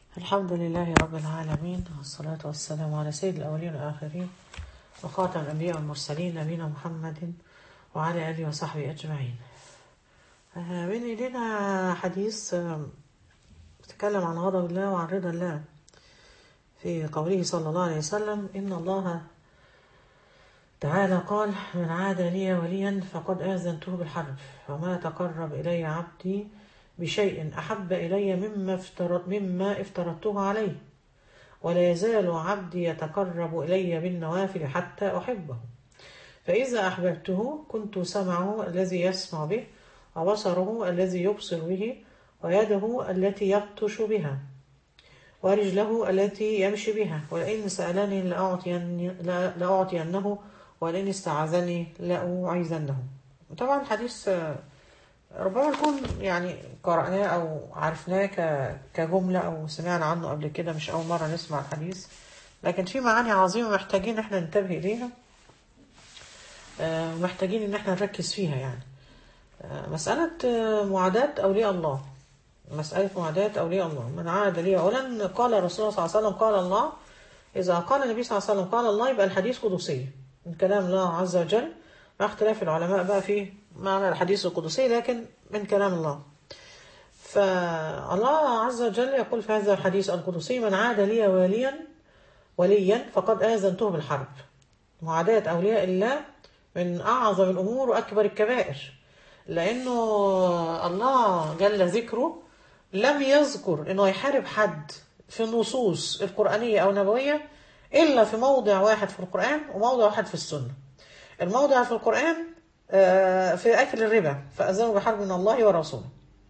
الحمد لله رب العالمين والصلاة والسلام على سيد الأولين والآخرين وخاتم الأنبياء والمرسلين نبينا محمد وعلى آله وصحبه أجمعين آه، بين إيدينا حديث آه، بيتكلم عن غضب الله وعن رضا الله في قوله صلى الله عليه وسلم إن الله تعالى قال من عاد لي وليا فقد آذنته بالحرب وما تقرب إلي عبدي بشيء أحب إلي مما, افترض مما افترضته عليه ولا يزال عبدي يتقرب إلي بالنوافل حتى أحبه فإذا أحببته كنت سمعه الذي يسمع به وبصره الذي يبصر به ويده التي يبطش بها ورجله التي يمشي بها ولئن سألني لأعطين لأعطينه ولئن استعاذني لأعيذنه طبعا حديث آه، ربما نكون يعني قرأناه أو عرفناه ك- كجملة أو سمعنا عنه قبل كده مش أول مرة نسمع الحديث لكن في معاني عظيمة محتاجين إن احنا ننتبه إليها آه، ومحتاجين إن احنا نركز فيها يعني آه، مسألة آه، معاداة أولياء الله مسألة معاداة أولياء الله من عاد لي أولا قال الرسول صلى الله عليه وسلم قال الله إذا قال النبي صلى الله عليه وسلم قال الله يبقى الحديث قدسي من كلام الله عز وجل مع اختلاف العلماء بقى في معنى الحديث القدسي لكن من كلام الله فالله عز وجل يقول في هذا الحديث القدسي من عاد لي واليا وليا فقد آذنته بالحرب معاداة أولياء الله من أعظم الأمور وأكبر الكبائر لأنه الله جل ذكره لم يذكر أنه يحارب حد في النصوص القرآنية أو النبوية إلا في موضع واحد في القرآن وموضع واحد في السنة الموضع في القرآن آه، في أكل الربا فأذنوا بحرب من الله ورسوله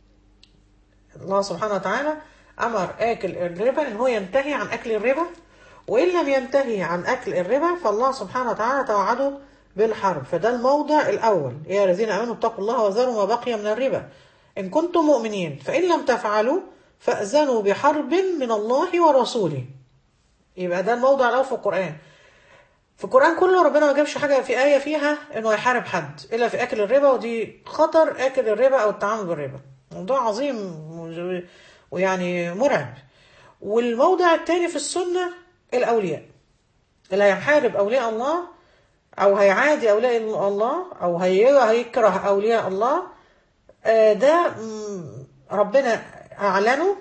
الله سبحانه وتعالى أمر آكل الربا إن هو ينتهي عن أكل الربا وإن لم ينتهي عن أكل الربا فالله سبحانه وتعالى توعده بالحرب فده الموضع الأول يا الذين آمنوا اتقوا الله وذروا ما بقي من الربا إن كنتم مؤمنين فإن لم تفعلوا فأذنوا بحرب من الله ورسوله يبقى ده الموضع الأول في القرآن في القرآن كله ربنا ما جابش حاجة في آية فيها إنه يحارب حد إلا في أكل الربا ودي خطر أكل الربا أو التعامل بالربا موضوع عظيم و- ويعني مرعب والموضع الثاني في السنة الأولياء اللي هيحارب أولياء الله أو هيعادي أولياء الله أو هي- هيكره أولياء الله آه، ده مم، ربنا أعلنه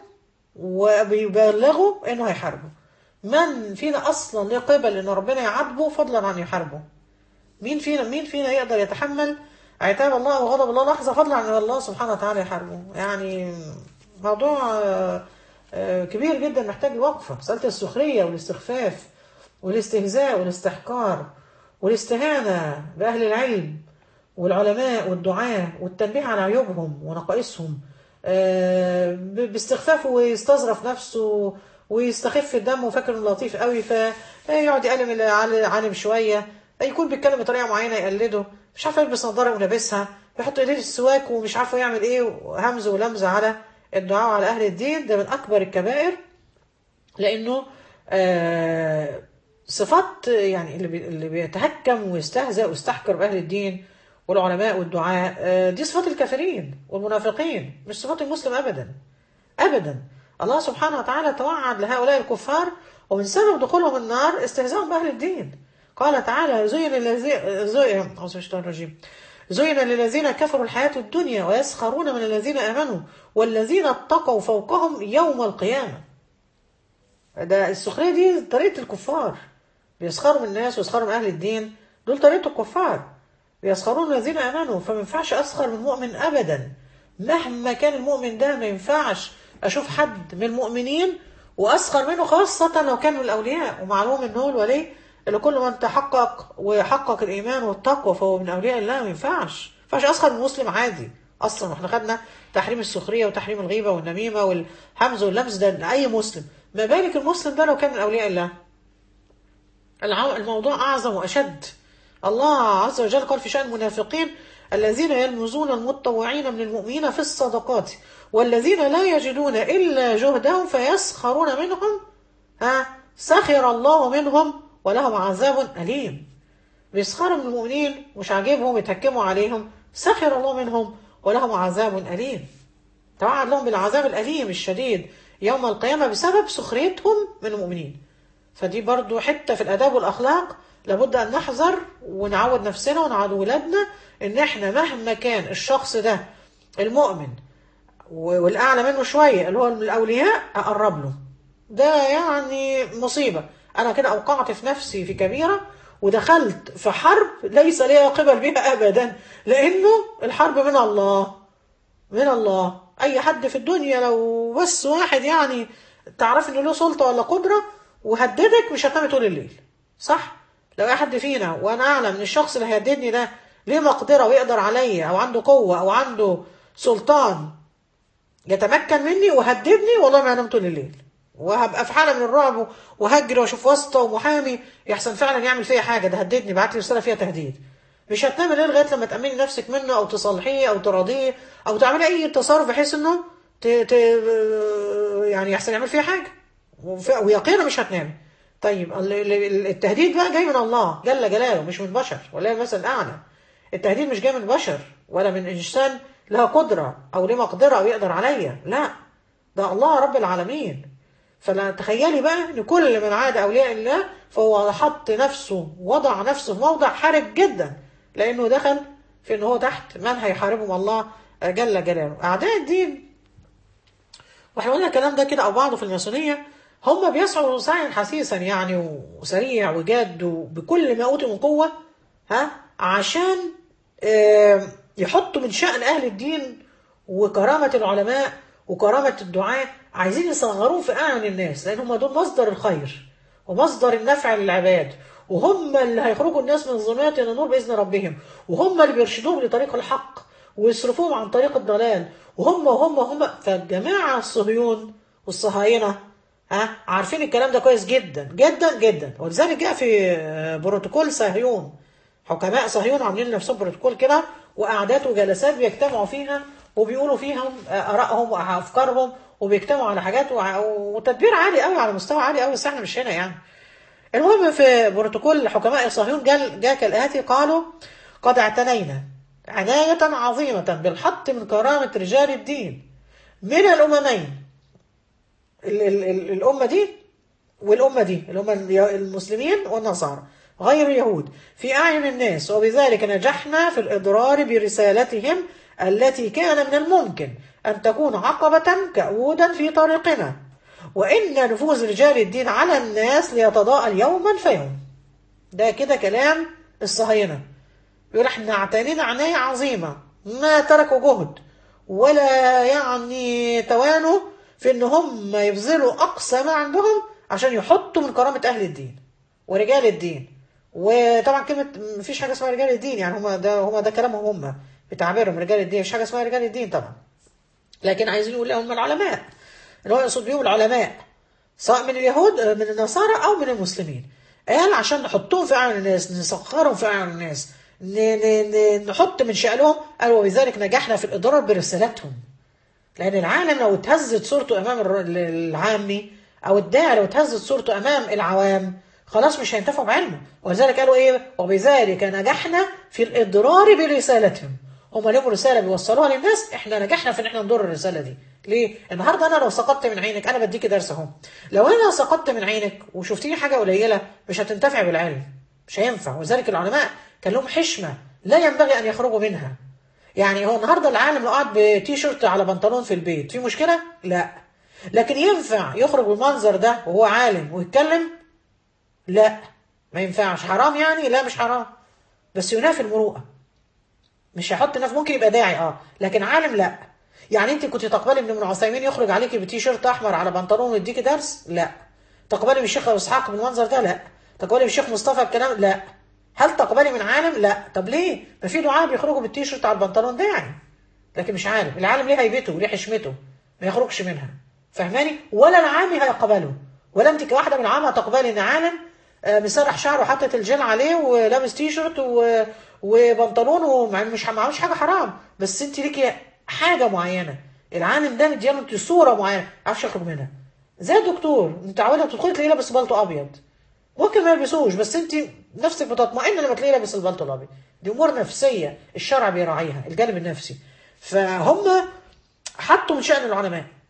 وبيبلغه إنه هيحاربه من فينا أصلا ليه قبل إن ربنا يعاتبه فضلا عن يحاربه مين فينا مين فينا يقدر يتحمل عتاب الله وغضب الله لحظة فضلا عن إن الله سبحانه وتعالى يحاربه يعني موضوع آه، آه، كبير جدا محتاج وقفة مسألة السخرية والاستخفاف والاستهزاء والاستحقار والاستهانة بأهل العلم والعلماء والدعاة والتنبيه على عيوبهم ونقائصهم آه، ب- باستخفافه ويستظرف نفسه ويستخف الدم وفاكر انه لطيف قوي فيقعد يقلم الع- عالم شويه يكون بيتكلم بطريقه معينه يقلده مش عارف يلبس نظاره ولابسها يحط ايديه في السواك ومش عارفه يعمل ايه وهمز ولمز على الدعاء على اهل الدين ده من اكبر الكبائر لانه آه، صفات يعني اللي بي- اللي بيتهكم ويستهزأ ويستحقر باهل الدين والعلماء والدعاء آه، دي صفات الكافرين والمنافقين مش صفات المسلم ابدا ابدا الله سبحانه وتعالى توعد لهؤلاء الكفار ومن سبب دخولهم النار استهزاءهم باهل الدين قال تعالى زين الذين زين أعوذ بالله من الشيطان الرجيم زين للذين كفروا الحياة الدنيا ويسخرون من الذين آمنوا والذين اتقوا فوقهم يوم القيامة ده السخرية دي طريقة الكفار بيسخروا من الناس ويسخروا من أهل الدين دول طريقة الكفار بيسخرون من الذين آمنوا فما ينفعش أسخر من مؤمن أبدا مهما كان المؤمن ده ما ينفعش أشوف حد من المؤمنين وأسخر منه خاصة لو كان من الأولياء ومعلوم إن هو الولي اللي كل من تحقق ويحقق الإيمان والتقوى فهو من أولياء الله ما ينفعش ما ينفعش أسخر من مسلم عادي أصلا احنا خدنا تحريم السخرية وتحريم الغيبة والنميمة والهمز واللمز ده أي مسلم ما بالك المسلم ده لو كان من أولياء الله الع- الموضوع أعظم وأشد الله عز وجل قال في شأن المنافقين الذين يلمزون المتطوعين من المؤمنين في الصدقات والذين لا يجدون إلا جهدهم فيسخرون منهم ها سخر الله منهم ولهم عذاب أليم بيسخروا من المؤمنين مش عاجبهم يتهكموا عليهم سخر الله منهم ولهم عذاب أليم توعد لهم بالعذاب الأليم الشديد يوم القيامة بسبب سخريتهم من المؤمنين فدي برضو حتة في الآداب والأخلاق لابد أن نحذر ونعود نفسنا ونعود ولادنا إن إحنا مهما كان الشخص ده المؤمن و- والأعلى منه شوية اللي هو من الأولياء أقرب له ده يعني مصيبة أنا كده أوقعت في نفسي في كبيرة ودخلت في حرب ليس لي قبل بها أبدا لأنه الحرب من الله من الله اي حد في الدنيا لو بس واحد يعني تعرف انه له سلطه ولا قدره وهددك مش هتنامي طول الليل صح لو اي حد فينا وانا اعلم ان الشخص اللي هيهددني ده ليه مقدره ويقدر عليا او عنده قوه او عنده سلطان يتمكن مني وهددني والله ما هنام طول الليل وهبقى في حاله من الرعب وهجري واشوف واسطه ومحامي يحسن فعلا يعمل فيا حاجه ده هددني بعت لي رساله فيها تهديد مش هتنامي ليه لغايه لما تامني نفسك منه او تصلحيه او تراضيه او تعملي اي تصرف بحيث انه ت... ت... يعني يحسن يعمل فيها حاجه وف... ويقينا مش هتنامي طيب ال- ال- التهديد بقى جاي من الله جل جلاله مش من بشر ولا المثل الاعلى التهديد مش جاي من بشر ولا من انسان له قدره او له مقدره او يقدر عليا لا ده الله رب العالمين فلا تخيلي بقى ان كل من عاد اولياء الله فهو حط نفسه وضع نفسه في موضع حرج جدا لانه دخل في ان هو تحت من هيحاربهم الله جل جلاله اعداء الدين واحنا قلنا الكلام ده كده او بعضه في الماسونيه هم بيسعوا سعيا حثيثا يعني وسريع وجاد وبكل ما اوتوا من قوه ها عشان آه، يحطوا من شأن اهل الدين وكرامه العلماء وكرامه الدعاة عايزين يصغروه في اعين الناس لان هم دول مصدر الخير ومصدر النفع للعباد وهم اللي هيخرجوا الناس من الظلمات الى النور باذن ربهم وهم اللي بيرشدوهم لطريق الحق ويصرفوهم عن طريق الضلال وهم وهم وهم فالجماعه الصهيون والصهاينه ها عارفين الكلام ده كويس جدا جدا جدا ولذلك جاء في آه، بروتوكول صهيون حكماء صهيون عاملين لنفسهم بروتوكول كده وقعدات وجلسات بيجتمعوا فيها وبيقولوا فيها ارائهم وافكارهم وبيجتمعوا على حاجات وع- وتدبير عالي قوي على مستوى عالي قوي بس احنا مش هنا يعني المهم في بروتوكول حكماء صهيون جاء جاء كالآتي قالوا قد اعتنينا عناية عظيمة بالحط من كرامة رجال الدين من الأممين ال- ال- ال- الأمة دي والأمة دي الأمة الي- المسلمين والنصارى غير اليهود في أعين الناس وبذلك نجحنا في الإضرار برسالتهم التي كان من الممكن أن تكون عقبة كؤودا في طريقنا وإن نفوذ رجال الدين على الناس ليتضاءل يوما فيوم ده كده كلام الصهاينة بيقول احنا اعتنينا عناية عظيمة ما تركوا جهد ولا يعني توانوا في ان هم يبذلوا اقصى ما عندهم عشان يحطوا من كرامة اهل الدين ورجال الدين وطبعا كلمة مفيش حاجة اسمها رجال الدين يعني هما ده هما ده كلامهم هم بتعبيرهم رجال الدين مفيش حاجة اسمها رجال الدين طبعا لكن عايزين يقول هم العلماء اللي هو يقصد بيهم العلماء سواء من اليهود من النصارى او من المسلمين قال عشان نحطهم في اعين الناس نسخرهم في اعين الناس ن- ن- ن- نحط من شأنهم قال وبذلك نجحنا في الاضرار برسالتهم لان العالم لو اتهزت صورته امام الر- العامي او الداعي لو اتهزت صورته امام العوام خلاص مش هينتفعوا بعلمه ولذلك قالوا ايه وبذلك نجحنا في الاضرار برسالتهم هم لهم رساله بيوصلوها للناس احنا نجحنا في ان احنا نضر الرساله دي ليه النهارده انا لو سقطت من عينك انا بديك درس اهو لو انا سقطت من عينك وشفتيني حاجه قليله مش هتنتفع بالعلم مش هينفع ولذلك العلماء كان لهم حشمه لا ينبغي ان يخرجوا منها يعني هو النهارده العالم لو قعد بتي شيرت على بنطلون في البيت في مشكله لا لكن ينفع يخرج بالمنظر ده وهو عالم ويتكلم لا ما ينفعش حرام يعني لا مش حرام بس ينافي المروءه مش هيحط نفسه ممكن يبقى داعي اه لكن عالم لا يعني انت كنت تقبلي من ابن عثيمين يخرج عليكي بتي شيرت احمر على بنطلون ويديكي درس لا تقبلي من الشيخ اسحاق بالمنظر ده لا تقبلي من الشيخ مصطفى الكلام لا هل تقبلي من عالم لا طب ليه ما في دعاء بيخرجوا بالتي شيرت على البنطلون داعي لكن مش عالم العالم ليه هيبته وليه حشمته ما يخرجش منها فاهماني ولا العامي هيقبله ولا انت كواحده من العامه هتقبلي ان عالم آه، مسرح شعره وحاطط الجل عليه ولابس تي شيرت و... وبنطلون ومش معهوش حاجه حرام بس انت ليكي حاجه معينه العالم ده مدياله انت صوره معينه ما يعرفش يخرج منها زي الدكتور متعوده تدخلي تلاقيه لابس بالطو ابيض ممكن ما يلبسوش بس انت نفسك بتطمئن لما تلاقيه لابس البلطو الابيض دي امور نفسيه الشرع بيراعيها الجانب النفسي فهم حطوا من شأن العلماء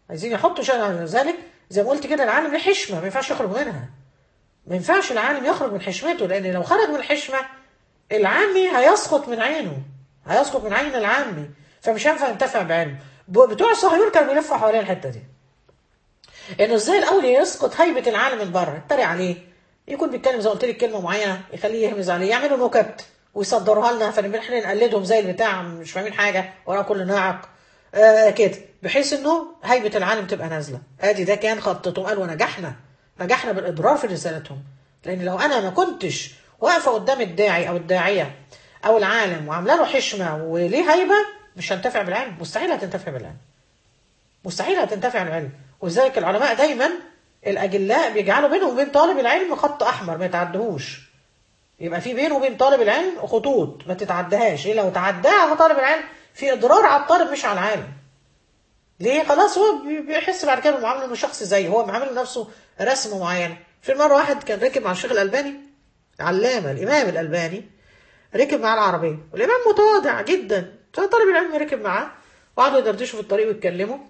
عايزين يحطوا شيء على ذلك زي ما قلت كده العالم له حشمه ما ينفعش يخرج منها ما ينفعش العالم يخرج من حشمته لان لو خرج من الحشمه العامي هيسقط من عينه هيسقط من عين العامي فمش هينفع ينتفع بعلم ب- بتوع الصهيون كانوا بيلفوا حوالين الحته دي انه ازاي الاول يسقط هيبه العالم من بره يتريق عليه يكون بيتكلم زي ما قلت لك كلمه معينه يخليه يهمز عليه يعملوا نكت ويصدروها لنا فنبقى احنا نقلدهم زي البتاع مش فاهمين حاجه ورا كل ناعق آه كده بحيث انه هيبه العالم تبقى نازله ادي ده كان خطتهم قالوا نجحنا نجحنا بالاضرار في رسالتهم لان لو انا ما كنتش واقفه قدام الداعي او الداعيه او العالم وعامله له حشمه وليه هيبه مش هنتفع بالعلم مستحيل هتنتفع بالعلم مستحيل هتنتفع العلم ولذلك العلماء دايما الاجلاء بيجعلوا بينهم وبين طالب العلم خط احمر ما يتعدهوش يبقى في بينه وبين طالب العلم خطوط ما تتعدهاش ايه لو تعداها طالب العلم في اضرار على الطالب مش على العالم ليه خلاص هو بي- بيحس بعد كده بالمعامله انه شخص زيه هو معامل نفسه رسمه معينه في مره واحد كان ركب مع الشيخ الالباني علامه الامام الالباني ركب معاه العربيه والامام متواضع جدا فطالب العلم ركب معاه وقعدوا يدردشوا في الطريق ويتكلموا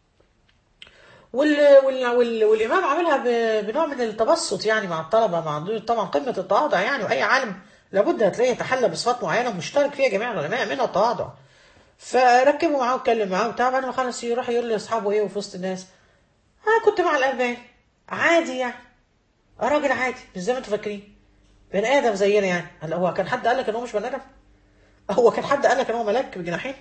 وال... وال... وال... والامام عاملها ب... بنوع من التبسط يعني مع الطلبه مع دول طبعا قمه التواضع يعني واي عالم لابد هتلاقيه يتحلى بصفات معينه مشترك فيها جميع العلماء منها التواضع فركبوا معاه واتكلم معاه وبتاع بعد ما خلص يروح يقول لاصحابه ايه وفي وسط الناس ها كنت مع الالباني عادي يعني اه راجل عادي مش زي ما انتوا فاكرين بني ادم زينا يعني هلا هو كان حد قال لك ان هو مش بني ادم هو كان حد قال لك ان هو ملاك بجناحين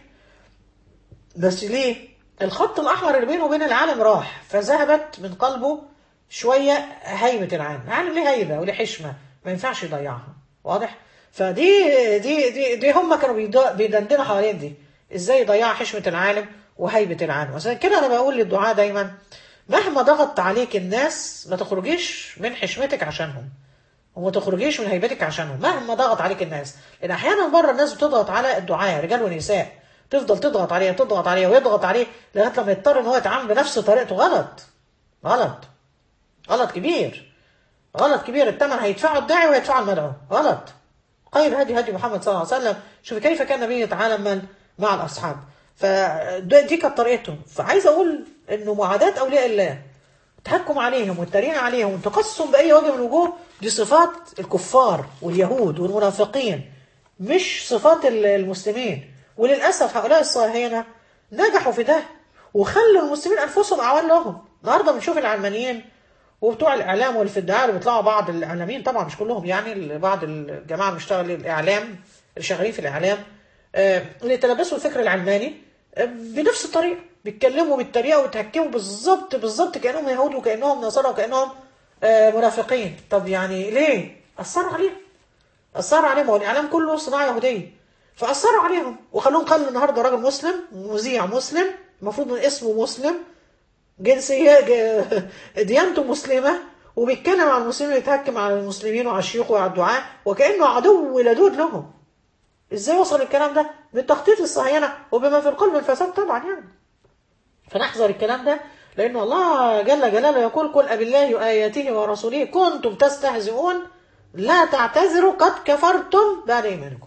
بس ليه الخط الاحمر اللي بينه وبين العالم راح فذهبت من قلبه شويه هيبه العالم العالم ليه هيبه وليه حشمه ما ينفعش يضيعها واضح فدي دي دي دي هم كانوا بيض- بيدندنوا حوالين دي ازاي يضيعوا حشمه العالم وهيبه العالم عشان كده انا بقول للدعاء دايما مهما ضغط عليك الناس ما تخرجيش من حشمتك عشانهم وما تخرجيش من هيبتك عشانهم مهما ضغط عليك الناس لان احيانا بره الناس بتضغط على الدعاء رجال ونساء تفضل تضغط عليه تضغط عليه ويضغط عليه لغايه لما يضطر ان هو يتعامل بنفس طريقته غلط غلط غلط كبير غلط كبير الثمن هيدفعه الداعي ويدفعه المدعو غلط خير هدي هدي محمد صلى الله عليه وسلم شوف كيف كان النبي يتعامل مع الاصحاب فدي كانت طريقته فعايز اقول انه معاداه اولياء الله التحكم عليهم والتريقة عليهم والتقسم بأي وجه من الوجوه دي صفات الكفار واليهود والمنافقين مش صفات ال- المسلمين وللأسف هؤلاء الصهاينة نجحوا في ده وخلوا المسلمين أنفسهم أعوان لهم النهارده بنشوف العلمانيين وبتوع الإعلام واللي في الدعاية اللي بيطلعوا بعض الإعلاميين طبعا مش كلهم يعني بعض الجماعة اللي بيشتغل الإعلام اللي شغالين في الإعلام آه، اللي تلبسوا الفكر العلماني آه، بنفس الطريقة بيتكلموا بالطريقة ويتهكموا بالظبط بالظبط كأنهم يهود وكأنهم نصارى وكأنهم آه، منافقين طب يعني ليه؟ أثروا عليهم أثروا عليهم هو الإعلام كله صناعة يهودية فأثروا عليهم وخلوهم خلوا النهارده راجل مسلم مذيع مسلم المفروض من اسمه مسلم جنسية ج- ديانته مسلمة وبيتكلم عن المسلمين ويتهكم على المسلمين وعلى الشيوخ وعلى الدعاة وكأنه عدو لدود لهم ازاي وصل الكلام ده بالتخطيط الصهاينة وبما في القلب الفساد طبعا يعني فنحذر الكلام ده لأن الله جل جلاله يقول قل أبالله وآياته ورسوله كنتم تستهزئون لا تعتذروا قد كفرتم بعد إيمانكم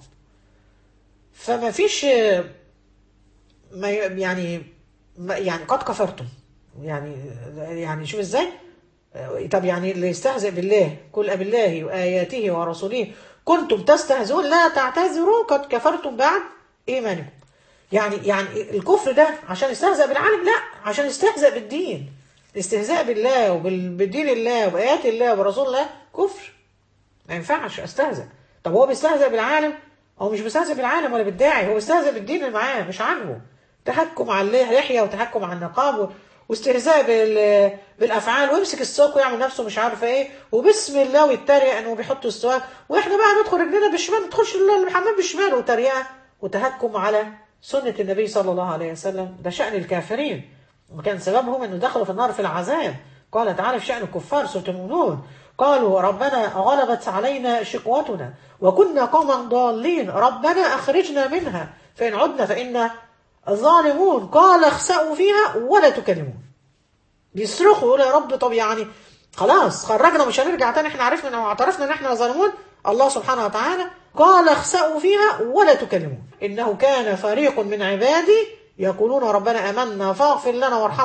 فما فيش ما ي- يعني ما يعني قد كفرتم يعني يعني شوف ازاي طب يعني اللي يستهزئ بالله قل أبالله وآياته ورسوله كنتم تستهزئون لا تعتذروا قد كفرتم بعد إيمانكم يعني يعني الكفر ده عشان يستهزأ بالعالم لا عشان يستهزأ بالدين الاستهزاء بالله وبالدين الله وبآيات الله وبرسول الله كفر ما ينفعش استهزأ طب هو بيستهزأ بالعالم هو مش بيستهزأ بالعالم ولا بالداعي هو بيستهزأ بالدين اللي معاه مش عاجبه تحكم على اللحية وتحكم على النقاب و- واستهزاء بال... بالافعال ويمسك الساق ويعمل نفسه مش عارفه ايه وبسم الله ويتريق انه بيحط السواك واحنا بقى ندخل رجلنا بالشمال ما ندخلش الحمام بالشمال وتريقه وتهكم على سنه النبي صلى الله عليه وسلم ده شان الكافرين وكان سببهم انه دخلوا في النار في العذاب قال تعالى في شان الكفار سوره المؤمنون قالوا ربنا غلبت علينا شقوتنا وكنا قوما ضالين ربنا اخرجنا منها فان عدنا فانا ظالمون قال اخسأوا فيها ولا تكلمون بيصرخوا يقولوا يا رب طب يعني خلاص خرجنا مش هنرجع تاني احنا عرفنا ان اعترفنا ان احنا ظالمون الله سبحانه وتعالى قال اخسأوا فيها ولا تكلمون انه كان فريق من عبادي يقولون ربنا امنا فاغفر لنا وارحمنا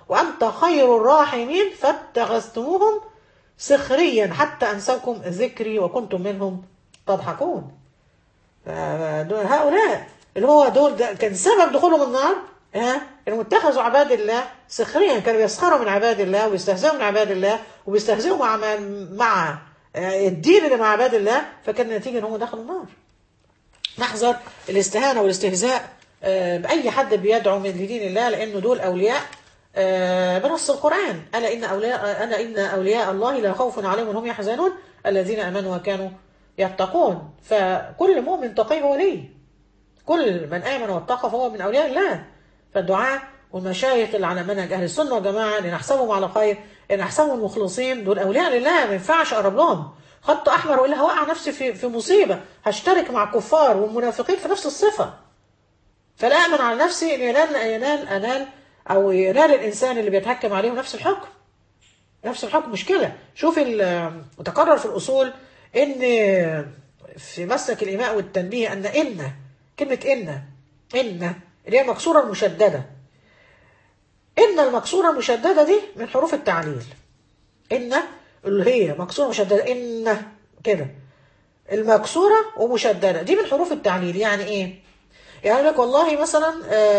وأنت خير الراحمين فاتخذتموهم سخريا حتى أنسوكم ذكري وكنتم منهم تضحكون دول هؤلاء اللي هو دول ده كان سبب دخولهم النار ها انهم اتخذوا عباد الله سخريا كانوا يسخروا من عباد الله ويستهزئوا من عباد الله وبيستهزئوا مع مع الدين اللي مع عباد الله فكان النتيجه ان هم دخلوا النار. نحذر الاستهانه والاستهزاء باي حد بيدعو من لدين الله لانه دول اولياء بنص القران الا ان اولياء الا ان اولياء الله لا خوف عليهم وهم يحزنون الذين امنوا وكانوا يتقون فكل مؤمن تقي هو ولي كل من امن واتقى فهو من اولياء الله فالدعاء والمشايخ اللي على منهج اهل السنه والجماعه اللي نحسبهم على خير ان نحسبهم مخلصين دول اولياء لله ما ينفعش اقرب لهم خط احمر والا هوقع نفسي في في مصيبه هشترك مع الكفار والمنافقين في نفس الصفه فلا امن على نفسي ان ينال ينال انال او ينال الانسان اللي بيتحكم عليه نفس الحكم نفس الحكم مشكله شوف متكرر في الاصول ان في مسلك الايماء والتنبيه ان ان كلمه ان ان اللي هي المكسوره المشدده ان المكسوره المشدده دي من حروف التعليل ان اللي هي مكسوره مشدده ان كده المكسوره ومشدده دي من حروف التعليل يعني ايه يعني لك والله مثلا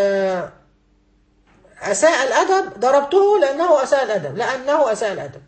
اساء الادب ضربته لانه اساء الادب لانه اساء الادب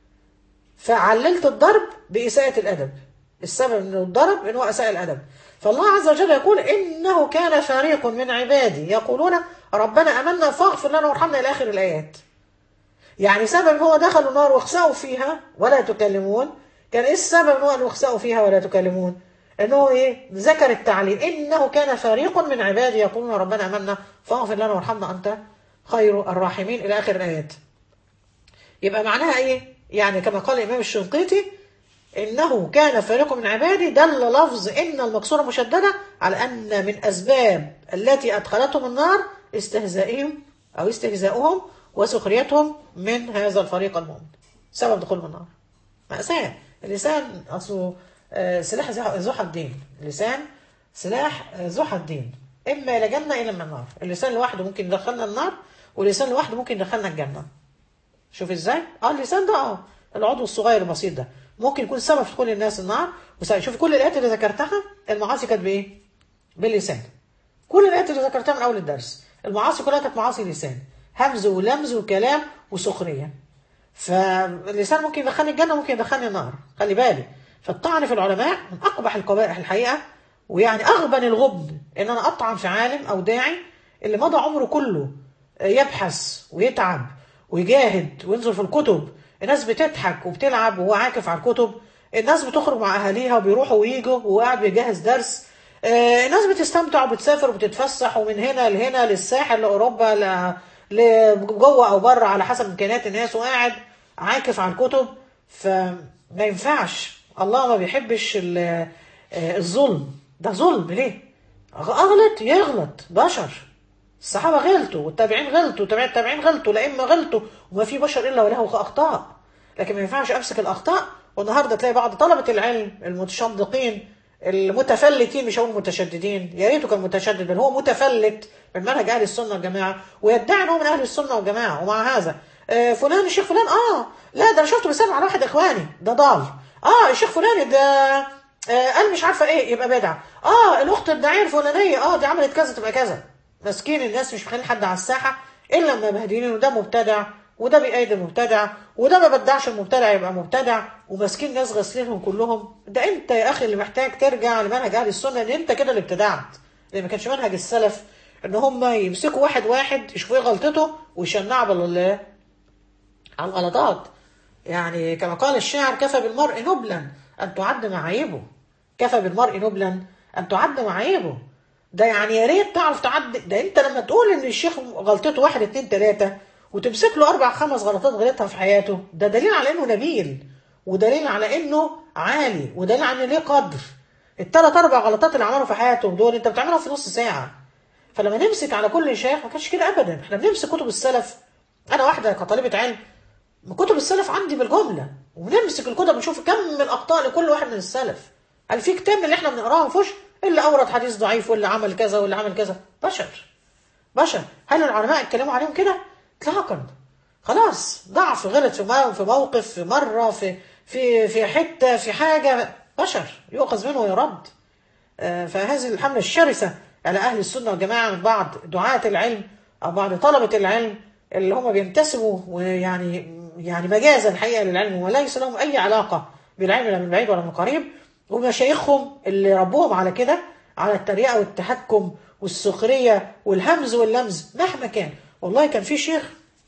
فعللت الضرب باساءه الادب السبب انه الضرب انه اساء الادب فالله عز وجل يقول انه كان فريق من عبادي يقولون ربنا امنا فاغفر لنا وارحمنا الى اخر الايات يعني سبب ان هو دخلوا النار واخسأوا فيها ولا تكلمون كان ايه السبب ان هو اخسأوا فيها ولا تكلمون انه ايه ذكر التعليل انه كان فريق من عبادي يقولون ربنا امنا فاغفر لنا وارحمنا انت خير الراحمين الى اخر الايات يبقى معناها ايه يعني كما قال الامام الشنقيطي انه كان فريق من عبادي دل لفظ ان المكسوره مشدده على ان من اسباب التي ادخلتهم النار استهزائهم او استهزاؤهم وسخريتهم من هذا الفريق المؤمن سبب دخولهم النار مأساة اللسان اصله سلاح ذو حدين اللسان سلاح ذو حدين اما الى جنه الى من النار اللسان لوحده ممكن يدخلنا النار واللسان لوحده ممكن يدخلنا الجنه شوف ازاي اه اللسان ده اه العضو الصغير البسيط ده ممكن يكون سبب في دخول الناس النار شوف كل الايات اللي ذكرتها المعاصي كانت بايه باللسان كل الايات اللي ذكرتها من اول الدرس المعاصي كلها كانت معاصي لسان همز ولمز وكلام وسخريه فاللسان ممكن يدخلني الجنه ممكن يدخلني النار خلي بالي فالطعن في العلماء من اقبح القبائح الحقيقه ويعني اغبن الغبن ان انا اطعن في عالم او داعي اللي مضى عمره كله يبحث ويتعب ويجاهد وينظر في الكتب الناس بتضحك وبتلعب وهو عاكف على الكتب الناس بتخرج مع اهاليها وبيروحوا ويجوا وهو قاعد بيجهز درس آه الناس بتستمتع وبتسافر وبتتفسح ومن هنا لهنا للساحل لاوروبا لجوه او بره على حسب امكانيات الناس وقاعد عاكف على الكتب فما ينفعش الله ما بيحبش الظلم ده ظلم ليه اغلط يغلط بشر الصحابه غلطوا والتابعين غلطوا والتابعين التابعين غلطوا الائمه غلطوا وما في بشر الا وله اخطاء لكن ما ينفعش امسك الاخطاء والنهارده تلاقي بعض طلبه العلم المتشدقين المتفلتين مش هقول متشددين يا ريته كان متشدد بل هو متفلت من منهج اهل السنه والجماعه ويدعي ان هو من اهل السنه والجماعه ومع هذا آه فلان الشيخ فلان اه لا ده انا شفته بيسلم على واحد اخواني ده ضال اه الشيخ فلان ده آه قال مش عارفه ايه يبقى بدعه اه الاخت الداعيه الفلانيه اه دي عملت كذا تبقى كذا ماسكين الناس مش مخلين حد على الساحه الا لما مهديين وده مبتدع وده بيأيد المبتدع وده ما بدعش المبتدع يبقى مبتدع وماسكين ناس غاسلينهم كلهم ده انت يا اخي اللي محتاج ترجع لمنهج اهل السنه ان انت كده اللي ابتدعت لان ما كانش منهج السلف ان هم يمسكوا واحد واحد يشوفوا ايه غلطته ويشنعوا على على الغلطات يعني كما قال الشاعر كفى بالمرء نبلا ان تعد معايبه كفى بالمرء نبلا ان تعد معايبه ده يعني يا ريت تعرف تعد ده انت لما تقول ان الشيخ غلطته واحد اتنين تلاته وتمسك له اربع خمس غلطات غلطها في حياته ده دليل على انه نبيل ودليل على انه عالي ودليل على انه ليه قدر الثلاث اربع غلطات اللي عملوا في حياتهم دول انت بتعملهم في نص ساعه فلما نمسك على كل شيخ ما كانش كده ابدا احنا بنمسك كتب السلف انا واحده كطالبه علم كتب السلف عندي بالجمله وبنمسك الكتب نشوف كم الاخطاء لكل واحد من السلف هل في كتاب من اللي احنا بنقراه ما فيهوش اللي اورد حديث ضعيف واللي عمل كذا واللي عمل كذا بشر بشر هل العلماء اتكلموا عليهم كده اطلاقا خلاص ضعف غلط في مو- في موقف في مره في في في حته في حاجه بشر يؤخذ منه ويرد آه، فهذه الحملة الشرسة على أهل السنة والجماعة من بعض دعاة العلم أو بعض طلبة العلم اللي هم بينتسبوا ويعني يعني مجازا الحقيقة للعلم وليس لهم أي علاقة بالعلم لا من بعيد ولا من قريب ومشايخهم اللي ربوهم على كده على التريقة والتحكم والسخرية والهمز واللمز مهما كان والله كان في شيخ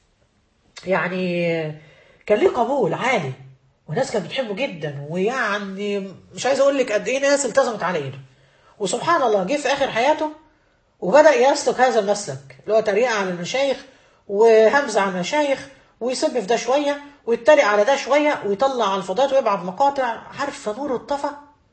يعني كان ليه قبول عالي والناس كانت بتحبه جدا ويعني مش عايز اقول لك قد ايه ناس التزمت على ايده وسبحان الله جه في اخر حياته وبدا يسلك هذا المسلك اللي هو تريقه على المشايخ وهمزه على المشايخ ويسب في ده شويه ويتريق على ده شويه ويطلع على الفضائيات ويبعت مقاطع عارفه نور الطفى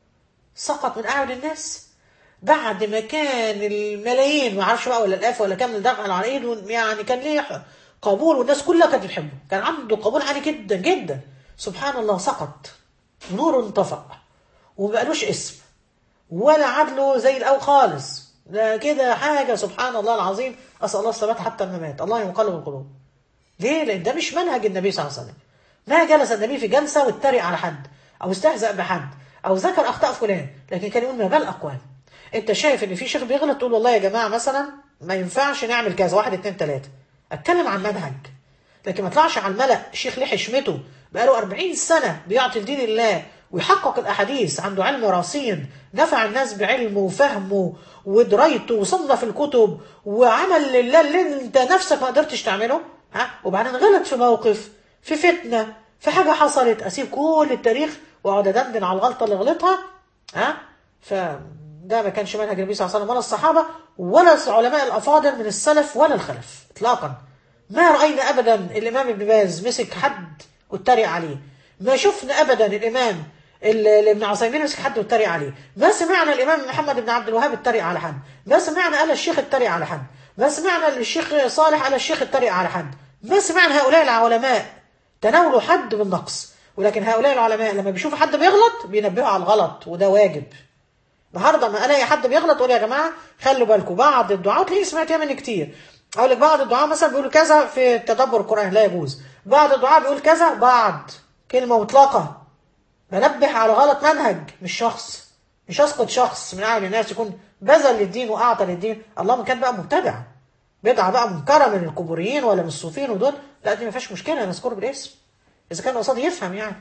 سقط من اعين الناس بعد ما كان الملايين ما اعرفش بقى ولا الالاف ولا كام اللي دخل على ايده يعني كان ليه قبول والناس كلها كانت بتحبه كان عنده قبول عالي جدا جدا سبحان الله سقط نور انطفأ وما بقالوش اسم ولا عدله زي الاول خالص ده كده حاجه سبحان الله العظيم اسال الله الثبات حتى الممات الله يقلب القلوب ليه؟ لان ده مش منهج النبي صلى الله عليه وسلم ما جلس النبي في جلسه واتريق على حد او استهزأ بحد او ذكر اخطاء فلان لكن كان يقول ما بال اقوال انت شايف ان في شيخ بيغلط تقول والله يا جماعه مثلا ما ينفعش نعمل كذا واحد اتنين تلاته اتكلم عن منهج لكن ما اطلعش على الملأ شيخ ليه حشمته بقاله 40 سنه بيعطي لدين الله ويحقق الاحاديث عنده علم رصين نفع الناس بعلمه وفهمه ودرايته وصنف الكتب وعمل لله اللي انت نفسك ما قدرتش تعمله ها وبعدين غلط في موقف في فتنه في حاجه حصلت اسيب كل التاريخ واقعد ادندن على الغلطه اللي غلطها ها فده ما كانش منهج النبي صلى الله عليه وسلم ولا الصحابه ولا العلماء الافاضل من السلف ولا الخلف اطلاقا ما راينا ابدا الامام ابن باز مسك حد واتريق عليه ما شفنا ابدا الامام ال- ابن عثيمين مسك حد واتريق عليه ما سمعنا الامام محمد بن عبد الوهاب اتريق على حد ما سمعنا قال الشيخ اتريق على حد ما سمعنا الشيخ صالح قال الشيخ اتريق على حد ما سمعنا هؤلاء العلماء تناولوا حد بالنقص ولكن هؤلاء العلماء لما بيشوفوا حد بيغلط بينبهوا على الغلط وده واجب النهارده ما الاقي حد بيغلط اقول يا جماعه خلوا بالكم بعض الدعاء تلاقيني سمعتها مني كتير اقول لك بعض الدعاء مثلا بيقولوا كذا في تدبر القران لا يجوز بعض الدعاء بيقول كذا بعض كلمه مطلقه بنبه على غلط منهج مش شخص مش اسقط شخص من اعين الناس يكون بذل للدين واعطى للدين اللهم كان بقى مبتدع بدعه بقى منكره من القبوريين ولا من الصوفيين ودول لا دي ما فيهاش مشكله نذكره بالاسم اذا كان قصاد يفهم يعني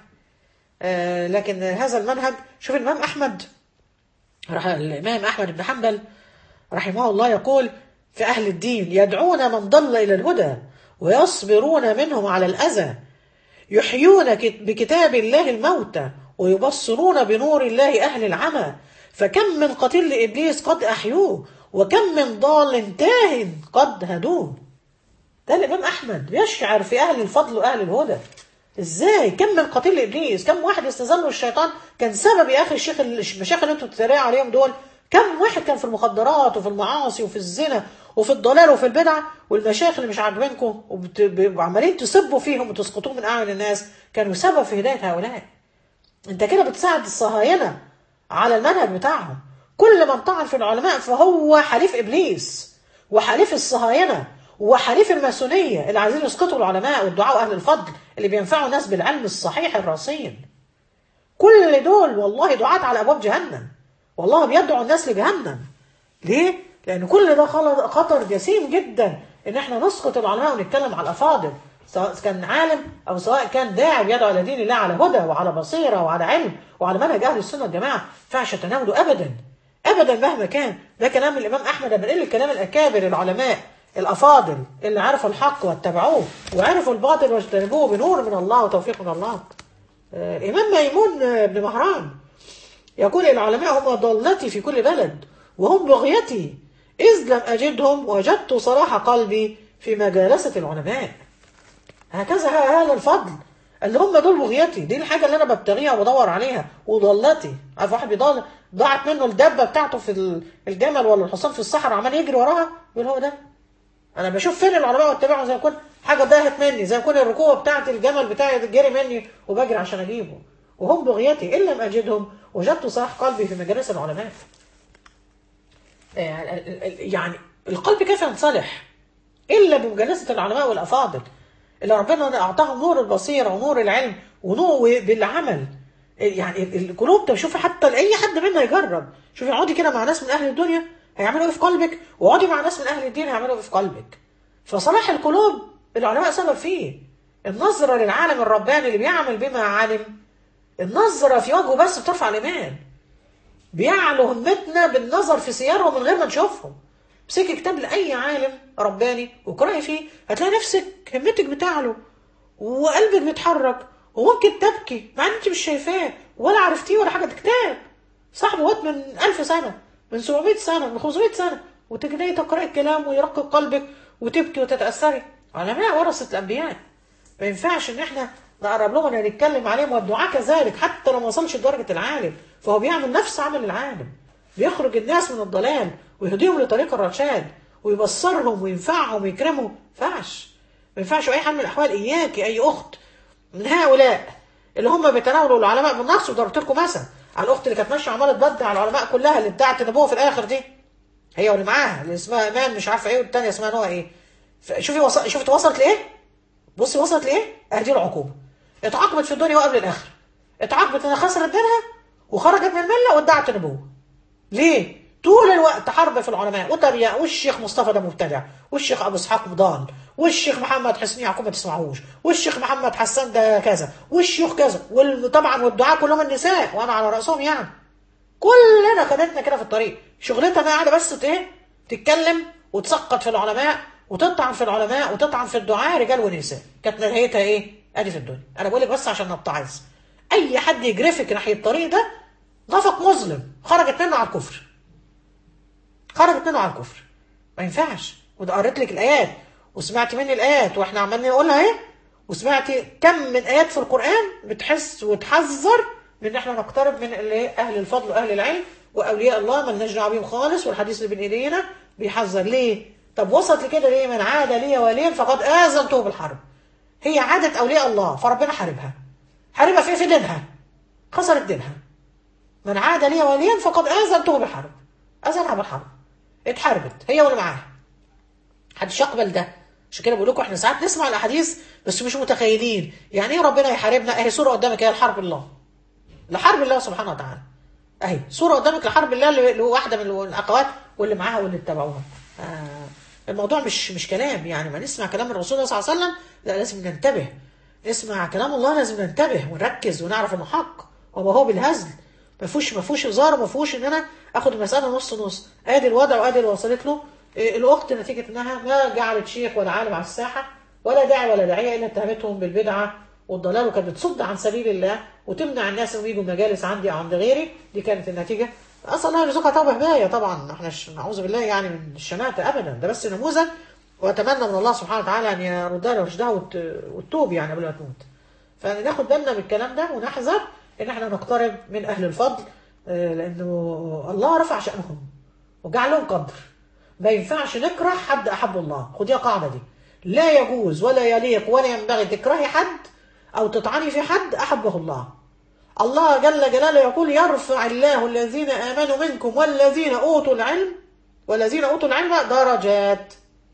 آه لكن هذا المنهج شوف الامام احمد رح الإمام أحمد بن حنبل رحمه الله يقول في أهل الدين يدعون من ضل إلى الهدى ويصبرون منهم على الأذى يحيون كت- بكتاب الله الموتى ويبصرون بنور الله أهل العمى فكم من قتيل لإبليس قد أحيوه وكم من ضال تاه قد هدوه ده الإمام أحمد بيشعر في أهل الفضل وأهل الهدى ازاي كم من قتيل لابليس كم واحد استزله الشيطان كان سبب يا اخي الشيخ المشايخ اللي انتوا بتتريقوا عليهم دول كم واحد كان في المخدرات وفي المعاصي وفي الزنا وفي الضلال وفي البدع والمشايخ اللي مش عاجبينكم وبت- ب- وعمالين تسبوا فيهم وتسقطوهم من اعين الناس كانوا سبب في هدايه هؤلاء انت كده بتساعد الصهاينه على المنهج بتاعهم كل من طعن في العلماء فهو حليف ابليس وحليف الصهاينه وحليف الماسونيه اللي عايزين يسقطوا العلماء والدعاء اهل الفضل اللي بينفعوا الناس بالعلم الصحيح الرصين كل دول والله دعاة على ابواب جهنم والله بيدعوا الناس لجهنم ليه؟ لان كل ده خل- خطر جسيم جدا ان احنا نسقط العلماء ونتكلم على الافاضل سواء كان عالم او سواء كان داعي بيدعو الى دين الله على هدى وعلى بصيره وعلى علم وعلى منهج اهل السنه والجماعه ما ينفعش تناوله ابدا ابدا مهما كان ده كلام الامام احمد بن قل الكلام الاكابر العلماء الافاضل اللي عرفوا الحق واتبعوه وعرفوا الباطل واجتنبوه بنور من الله وتوفيق من الله آه، الامام ميمون آه، بن مهران يقول العلماء هم ضالتي في كل بلد وهم بغيتي إذ لم أجدهم وجدت صلاح قلبي في مجالسة العلماء هكذا ه- هذا الفضل اللي هم دول بغيتي دي الحاجة اللي أنا ببتغيها وبدور عليها وضلتي عارف واحد بيضل ضاعت منه الدبة بتاعته في ال- الجمل ولا الحصان في الصحراء عمال يجري وراها يقول هو ده انا بشوف فين العلماء واتبعهم زي ما يكون حاجه ضاعت مني زي ما يكون الركوبه بتاعت الجمل بتاعي جري مني وبجري عشان اجيبه وهم بغيتي ان لم اجدهم وجدت صلاح قلبي في مجالس العلماء آه، ال- ال- يعني القلب كيف ينصلح الا بمجالسه العلماء والافاضل اللي ربنا اعطاهم نور البصيره ونور العلم ونور بالعمل يعني ال- القلوب ده شوفي حتى اي حد منا يجرب شوفي اقعدي كده مع ناس من اهل الدنيا هيعملوا ايه في قلبك واقعدي مع ناس من اهل الدين هيعملوا ايه في قلبك فصلاح القلوب العلماء سبب فيه النظره للعالم الرباني اللي بيعمل بما علم النظره في وجهه بس بترفع الايمان بيعلو همتنا بالنظر في سيارهم من غير ما نشوفهم امسكي كتاب لاي عالم رباني واقراي فيه هتلاقي نفسك همتك بتعلو وقلبك بيتحرك وممكن تبكي مع ان انت مش شايفاه ولا عرفتيه ولا حاجه ده كتاب صاحبه وقت من ألف سنه من 700 سنه من 500 سنه وتجدي تقراي الكلام ويرقق قلبك وتبكي وتتاثري علماء ورثه الانبياء ما ينفعش ان احنا نقرب لهم ان نتكلم عليهم والدعاء كذلك حتى لو ما وصلش لدرجه العالم فهو بيعمل نفس عمل العالم بيخرج الناس من الضلال ويهديهم لطريق الرشاد ويبصرهم وينفعهم ويكرمهم ما ينفعش ما ينفعش اي حال من الاحوال اياك اي اخت من هؤلاء اللي هم بيتناولوا العلماء بالنص وضربت لكم مثلا على الاخت اللي كانت ماشيه عماله تبدع على العلماء كلها اللي ادعت النبوه في الاخر دي هي واللي معاها اللي اسمها ايمان مش عارفه ايه والثانيه اسمها نوع ايه ف- شوفي وص... شوفي وصلت لايه بصي وصلت لايه ادي العقوبه اتعاقبت في الدنيا وقبل الاخره اتعاقبت انها خسرت دينها وخرجت من المله وادعت النبوه ليه طول الوقت حرب في العلماء وتريق والشيخ مصطفى ده مبتدع والشيخ ابو اسحاق ضال والشيخ محمد حسني يعقوب ما تسمعوش والشيخ محمد حسان ده كذا والشيوخ كذا وطبعا والدعاء كلهم النساء وانا على راسهم يعني كلنا خدتنا كده في الطريق شغلتها بقى قاعده بس ت- ايه تتكلم وتسقط في العلماء وتطعن في العلماء وتطعن في الدعاء رجال ونساء كانت نهايتها ايه ادي في الدنيا انا بقول لك بس عشان نتعظ اي حد يجرفك ناحيه الطريق ده نفق مظلم خرجت منه على الكفر خرجت منه على الكفر ما ينفعش وده قريت لك الايات وسمعت مني الايات واحنا عمالين نقولها اهي وسمعتي كم من ايات في القران بتحس وتحذر من ان احنا نقترب من اللي هي اهل الفضل واهل العلم واولياء الله ما لناش دعوه بيهم خالص والحديث اللي بين ايدينا بيحذر ليه؟ طب وصلت لكده ليه؟ من عاد لي وليا فقد اذنته بالحرب. هي عاده اولياء الله فربنا حاربها. حاربها في في دينها. خسرت دينها. من عاد لي وليا فقد اذنته بالحرب. اذنها بالحرب. اتحاربت هي واللي معاها. محدش يقبل ده عشان كده بقول لكم احنا ساعات نسمع الاحاديث بس مش متخيلين يعني ايه ربنا يحاربنا اهي صوره قدامك هي الحرب الله لحرب الله سبحانه وتعالى اهي صوره قدامك لحرب الله اللي اللي هو واحده من الاخوات واللي معاها واللي اتبعوها آه الموضوع مش مش كلام يعني ما نسمع كلام الرسول صلى الله عليه وسلم لا لازم ننتبه نسمع كلام الله لازم ننتبه ونركز ونعرف انه حق وما هو بالهزل ما فيهوش ما فيهوش هزار وما فيهوش ان انا اخد المساله نص نص ادي الوضع وادي اللي وصلت له إيه، الاخت نتيجه انها ما جعلت شيخ ولا عالم على الساحه ولا داعي ولا داعيه الا اتهمتهم بالبدعه والضلال وكانت بتصد عن سبيل الله وتمنع الناس انهم يجوا مجالس عندي او عند غيري دي كانت النتيجه اسال الله يرزقها توبه هدايه طبعا احنا ش- نعوذ بالله يعني من الشماتة ابدا ده بس نموذج واتمنى من الله سبحانه وتعالى ان يردها لرشدها وت- وتتوب يعني قبل ما تموت فناخد بالنا من الكلام ده ونحذر ان احنا نقترب من اهل الفضل آه، لانه الله رفع شانهم وجعل لهم قدر ما ينفعش نكره حد احب الله خديها قاعده دي لا يجوز ولا يليق ولا ينبغي تكرهي حد او تطعني في حد احبه الله الله جل جلاله يقول يرفع الله الذين امنوا منكم والذين اوتوا العلم والذين اوتوا العلم درجات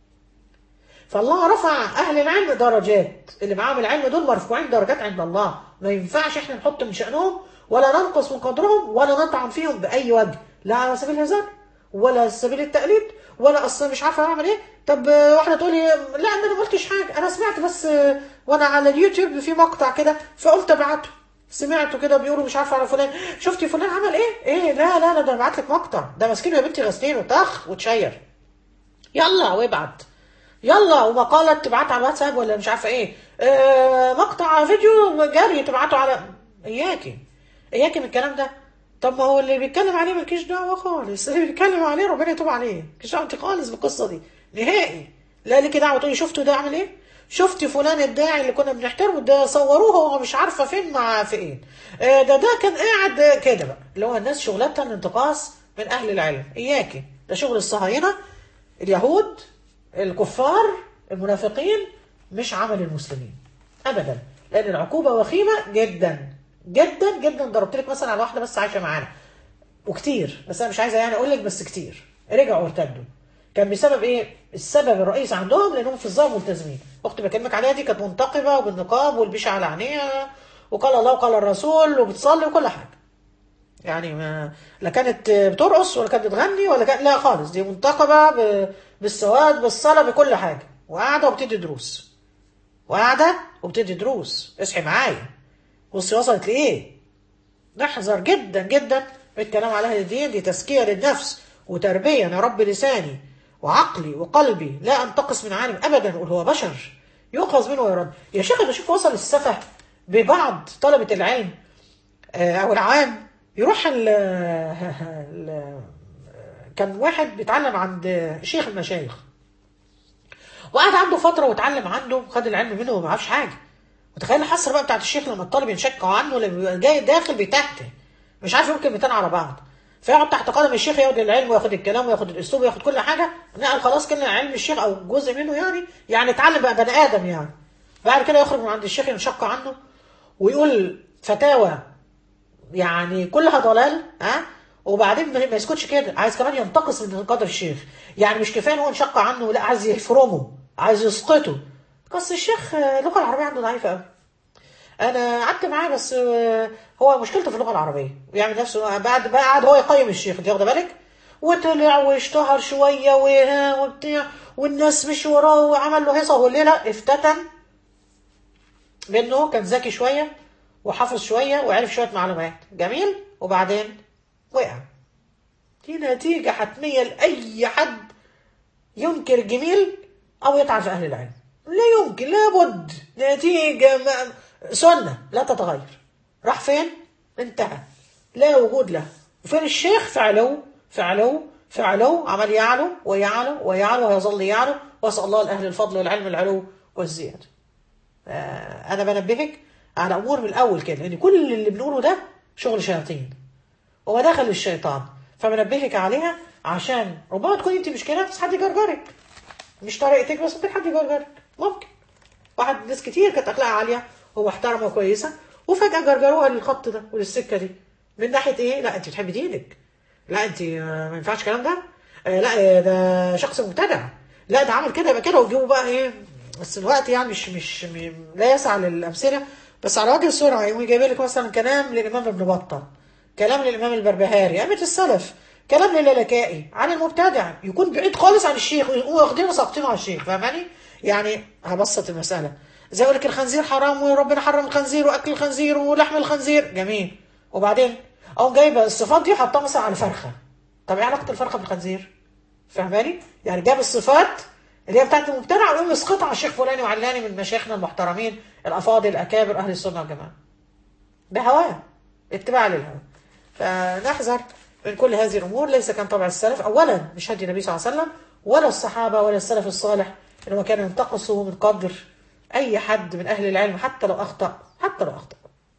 فالله رفع اهل العلم درجات اللي معاهم العلم دول مرفوعين درجات عند الله ما ينفعش احنا نحط من شانهم ولا ننقص من قدرهم ولا نطعن فيهم باي وجه لا على سبيل الهزار ولا على سبيل التقليد ولا اصلا مش عارفه اعمل ايه طب آه، واحده تقول لي لا انا ما قلتش حاجه انا سمعت بس آه، وانا على اليوتيوب في مقطع كده فقلت ابعته سمعته كده بيقولوا مش عارفه على فلان شفتي فلان عمل ايه ايه لا لا لا ده بعت لك مقطع ده ماسكين يا بنتي غسلين وطخ وتشير يلا وابعت يلا ومقالة تبعتها على الواتساب ولا مش عارفة ايه آه مقطع فيديو جاري تبعته على اياكي اياكي من الكلام ده طب ما هو اللي بيتكلم عليه مالكيش دعوة خالص اللي بيتكلم عليه ربنا يتوب عليه مالكيش دعوة انت خالص بالقصة دي نهائي لا ليكي دعوة تقولي شفتوا ده عمل ايه شفتي فلان الداعي اللي كنا بنحترمه ده صوروه وهو مش عارفة فين مع فين آه ده ده كان قاعد كده بقى اللي هو الناس شغلتها الانتقاص من اهل العلم اياكي ده شغل الصهاينة اليهود الكفار المنافقين مش عمل المسلمين ابدا لان العقوبه وخيمه جدا جدا جدا ضربت لك مثلا على واحده بس عايشه معانا وكتير بس انا مش عايزه يعني اقول لك بس كتير رجعوا وارتدوا كان بسبب ايه السبب الرئيسي عندهم لانهم في الظاهر ملتزمين اختي بكلمك عليها دي كانت منتقبه وبالنقاب والبيشه على عينيها وقال الله وقال الرسول وبتصلي وكل حاجه يعني ما لا كانت بترقص ولا كانت بتغني ولا كانت لا خالص دي منتقبه ب... بالسواد بالصلاه بكل حاجه وقاعده وبتدي دروس وقاعده وبتدي دروس اصحي معايا بصي وصلت لايه نحذر جدا جدا من الكلام على اهل الدين دي تزكيه للنفس وتربيه انا رب لساني وعقلي وقلبي لا انتقص من عالم ابدا اقول هو بشر يؤخذ منه ويرد يا شيخ انا شوف وصل السفه ببعض طلبه العلم آه، او العام يروح ال ال- كان واحد بيتعلم عند شيخ المشايخ وقعد عنده فتره واتعلم عنده خد العلم منه وما عرفش حاجه متخيل الحسره بقى بتاعت الشيخ لما الطالب ينشق عنه لما بيبقى جاي داخل بيتهته مش عارف يقول كلمتين على بعض فيقعد تحت قدم الشيخ ياخد العلم وياخد الكلام وياخد الاسلوب وياخد كل حاجه نقل خلاص كلمه علم الشيخ او جزء منه يعني يعني اتعلم بقى بني ادم يعني بعد كده يخرج من عند الشيخ ينشق عنه ويقول فتاوى يعني كلها ضلال ها وبعدين ما ما يسكتش كده عايز كمان ينتقص من قدر الشيخ يعني مش كفايه ان هو انشق عنه لا عايز يفرمه عايز يسقطه بس الشيخ آه، اللغه العربيه عنده ضعيفه قوي انا قعدت معاه بس آه، هو مشكلته في اللغه العربيه بيعمل نفسه بعد بقى قعد هو يقيم الشيخ انت واخده بالك وطلع واشتهر شويه وها وبتاع والناس مش وراه وعمل له هيصه والليله افتتن لانه كان ذكي شويه وحافظ شويه وعرف شويه معلومات جميل وبعدين وقع دي نتيجه حتميه لاي حد ينكر الجميل او يطعن في اهل العلم لا يمكن لابد نتيجه ما سنه لا تتغير راح فين انتهى لا وجود له وفين الشيخ فعلوا فعلوا فعلوا عمل يعلو ويعلو ويعلو ويظل يعلو واسال الله لاهل الفضل والعلم العلو والزياده آه، انا بنبهك على امور من الاول كده لان كل اللي بنقوله ده شغل شياطين ومداخل للشيطان فبنبهك عليها عشان ربما تكون انت مش كده بس حد يجرجرك مش طريقتك بس ممكن حد يجرجرك ممكن واحد ناس كتير كانت اخلاقها عاليه ومحترمه وكويسه وفجاه جرجروها للخط ده وللسكه دي من ناحيه ايه؟ لا انت بتحبي دينك لا انت آه، ما ينفعش الكلام ده آه، لا آه، ده شخص مبتدع لا ده عمل كده يبقى كده وتجيبوا بقى ايه بس الوقت يعني مش مش م- لا يسع للامثله بس على وجه السرعه يقوم جايب لك مثلا كلام للامام ابن بطه كلام للامام البربهاري ائمه السلف كلام للالكائي عن المبتدع يكون بعيد خالص عن الشيخ ويقوموا واخدينه ساقطينه على الشيخ فاهماني؟ يعني هبسط المساله زي يقول لك الخنزير حرام وربنا حرم الخنزير واكل الخنزير ولحم الخنزير جميل وبعدين اقوم جايبه الصفات دي حطها مثلا على فرخه طب ايه علاقه الفرخه بالخنزير؟ فاهماني؟ يعني جاب الصفات اللي هي بتاعت المبتدع ويقوم يسقطها على الشيخ فلاني وعلاني من مشايخنا المحترمين الافاضل الاكابر اهل السنه والجماعه. بهواه اتباع للهوى. فنحذر من كل هذه الامور ليس كان طبع السلف اولا مش هدي النبي صلى الله عليه وسلم ولا الصحابه ولا السلف الصالح انما كان ينتقصوا من قدر اي حد من اهل العلم حتى لو اخطا حتى لو اخطا.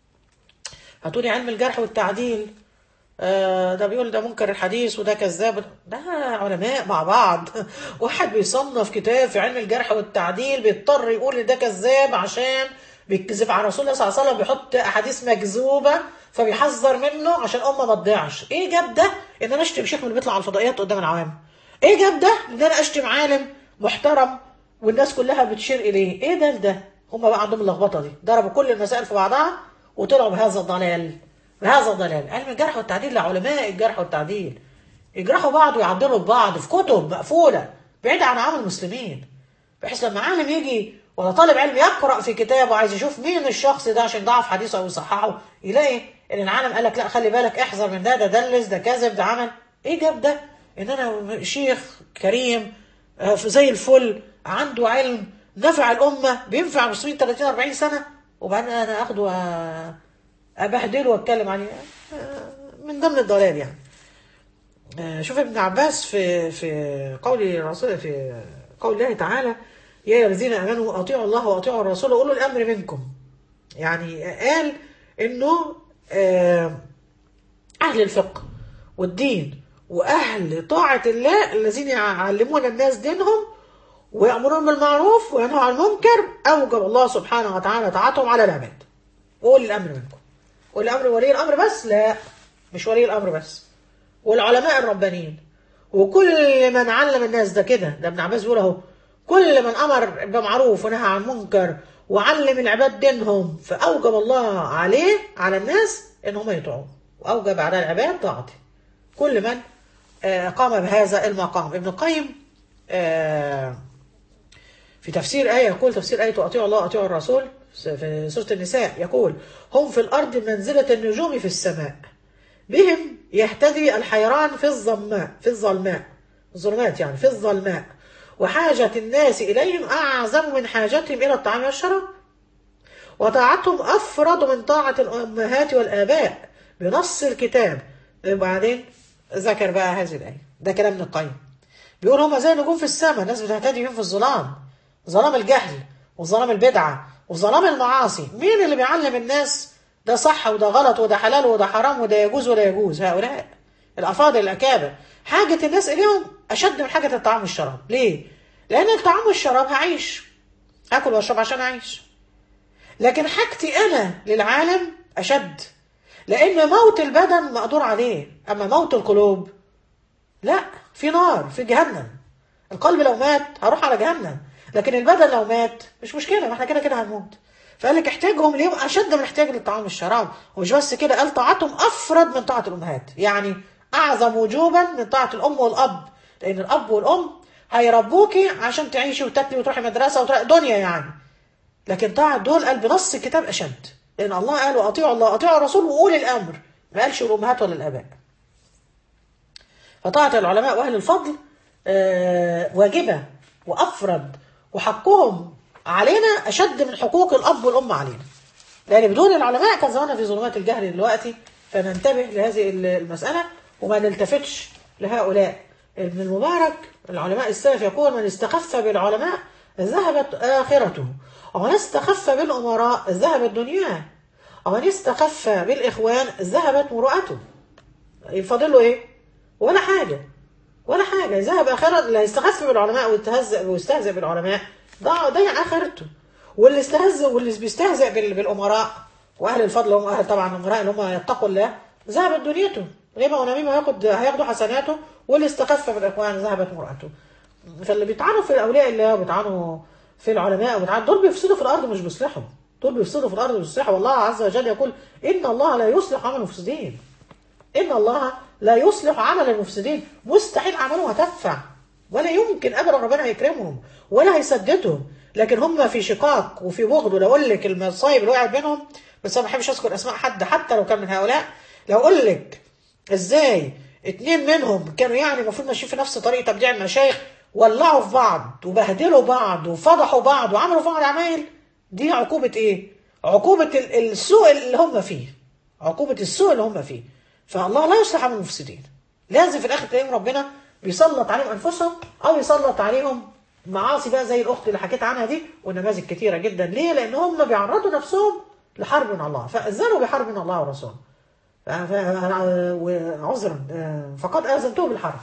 هاتوني علم الجرح والتعديل آه، ده بيقول ده منكر الحديث وده كذاب ده علماء مع بعض واحد بيصنف كتاب في علم الجرح والتعديل بيضطر يقول ان ده كذاب عشان بيكذب على رسول الله صلى الله عليه وسلم بيحط احاديث مكذوبه فبيحذر منه عشان امه ما تضيعش ايه جاب ده ان انا اشتم شيخ من اللي بيطلع على الفضائيات قدام العوام ايه جاب ده ان انا اشتم عالم محترم والناس كلها بتشير اليه ايه ده ده هم بقى عندهم اللخبطه دي ضربوا كل المسائل في بعضها وطلعوا بهذا الضلال بهذا الضلال علم الجرح والتعديل لعلماء الجرح والتعديل يجرحوا بعض ويعدلوا ببعض في كتب مقفوله بعيد عن عام المسلمين بحيث لما عالم يجي ولا طالب علم يقرا في كتاب وعايز يشوف مين الشخص ده عشان يضعف حديثه او يصححه يلاقي ان العالم قال لك لا خلي بالك احذر من ده ده دلس ده كذب ده عمل ايه جاب ده ان انا شيخ كريم آه، في زي الفل عنده علم نفع الامه بينفع المسلمين 30 40 سنه وبعدين انا اخده آه، ابهدله واتكلم عليه آه، من ضمن الضلال يعني آه، شوف ابن عباس في في قول الرسول في قول الله تعالى يا أيها الذين امنوا اطيعوا الله واطيعوا الرسول واولوا الامر منكم يعني قال انه آه، اهل الفقه والدين واهل طاعه الله الذين يعلمون الناس دينهم ويامرون بالمعروف وينهوا عن المنكر اوجب الله سبحانه وتعالى طاعتهم على العباد واولي الامر منكم والامر ولي الامر بس لا مش ولي الامر بس والعلماء الربانيين وكل من علم الناس ده كده ده ابن عباس بيقول اهو كل من امر بمعروف ونهى عن منكر وعلم العباد دينهم فاوجب الله عليه على الناس ان هم يطيعوه واوجب على العباد طاعته كل من آه، قام بهذا المقام ابن القيم آه، في تفسير آية يقول تفسير آية وأطيعوا الله وأطيعوا الرسول في سورة النساء يقول هم في الأرض منزلة النجوم في السماء بهم يهتدي الحيران في الظلماء في الظلماء الظلمات يعني في الظلماء وحاجة الناس إليهم أعظم من حاجتهم إلى الطعام والشراب وطاعتهم أفرض من طاعة الأمهات والآباء بنص الكتاب وبعدين ذكر بقى هذه الآية ده كلام ابن القيم بيقول هما زي نجوم في السماء الناس بتهتدي بيهم في الظلام ظلام الجهل وظلام البدعة وظلام المعاصي مين اللي بيعلم الناس ده صح وده غلط وده حلال وده حرام وده يجوز ولا يجوز هؤلاء الأفاضل الأكابر حاجة الناس إليهم أشد من حاجة الطعام والشراب ليه؟ لأن الطعام والشراب هعيش هاكل واشرب عشان أعيش لكن حاجتي أنا للعالم أشد لأن موت البدن مقدور عليه أما موت القلوب لا في نار في جهنم القلب لو مات هروح على جهنم لكن البدن لو مات مش مشكلة ما احنا كده كده هنموت فقال لك احتاجهم ليهم أشد من احتياج للطعام والشراب ومش بس كده قال طاعتهم أفرد من طاعة الأمهات يعني أعظم وجوبا من طاعة الأم والأب لأن الأب والأم هيربوكي عشان تعيشي وتاكلي وتروحي مدرسة وتروحي دنيا يعني لكن طاعة دول قال بنص الكتاب أشد لأن الله قال وأطيعوا الله وأطيعوا الرسول وأولي الأمر ما قالش الأمهات ولا الآباء فطاعة العلماء وأهل الفضل آه، واجبة وأفرد وحقهم علينا أشد من حقوق الأب والأم علينا لأن بدون العلماء كان زماننا في ظلمات الجهل دلوقتي فننتبه لهذه المسألة وما نلتفتش لهؤلاء ابن المبارك العلماء السلف يقول من استخف بالعلماء ذهبت آخرته ومن استخف بالأمراء ذهبت دنياه ومن استخف بالإخوان ذهبت مروءته يفضل له إيه؟ ولا حاجة ولا حاجة ذهب آخرة اللي يستخف بالعلماء ويستهزئ ويستهزئ بالعلماء ضاع ضيع آخرته واللي استهزئ واللي بيستهزئ بال- بالأمراء وأهل الفضل هم أهل طبعا الأمراء اللي هم يتقوا الله ذهبت دنيته غيبة ونميمة هياخد هياخدوا حسناته واللي استخف بالإخوان ذهبت مرأته فاللي بيطعنوا في الأولياء الله وبيطعنوا في العلماء وبيطعنوا دول بيفسدوا في الأرض مش بيصلحوا دول بيفسدوا في الأرض مش بيصلحوا والله عز وجل يقول إن الله لا يصلح عمل المفسدين إن الله لا يصلح عمل المفسدين مستحيل عملهم هتنفع ولا يمكن أبدا ربنا هيكرمهم ولا هيسددهم لكن هم في شقاق وفي بغض ولو أقول لك المصايب اللي وقعت بينهم بس أنا ما بحبش أذكر أسماء حد حتى لو كان من هؤلاء لو أقول لك إزاي اتنين منهم كانوا يعني المفروض ماشيين في نفس طريق تبديع المشايخ ولعوا في بعض وبهدلوا بعض وفضحوا بعض وعملوا في بعض عمايل دي عقوبة إيه؟ عقوبة ال- السوء اللي هم فيه عقوبة السوء اللي هم فيه فالله لا يصلح عمل المفسدين لازم في الاخر تلاقيهم ربنا بيسلط عليهم انفسهم او يسلط عليهم معاصي بقى زي الاخت اللي حكيت عنها دي ونماذج كتيره جدا ليه؟ لان هم بيعرضوا نفسهم لحرب من الله فاذنوا بحرب من الله ورسوله ف- ف- وعذرا آه، فقد اذنته بالحرب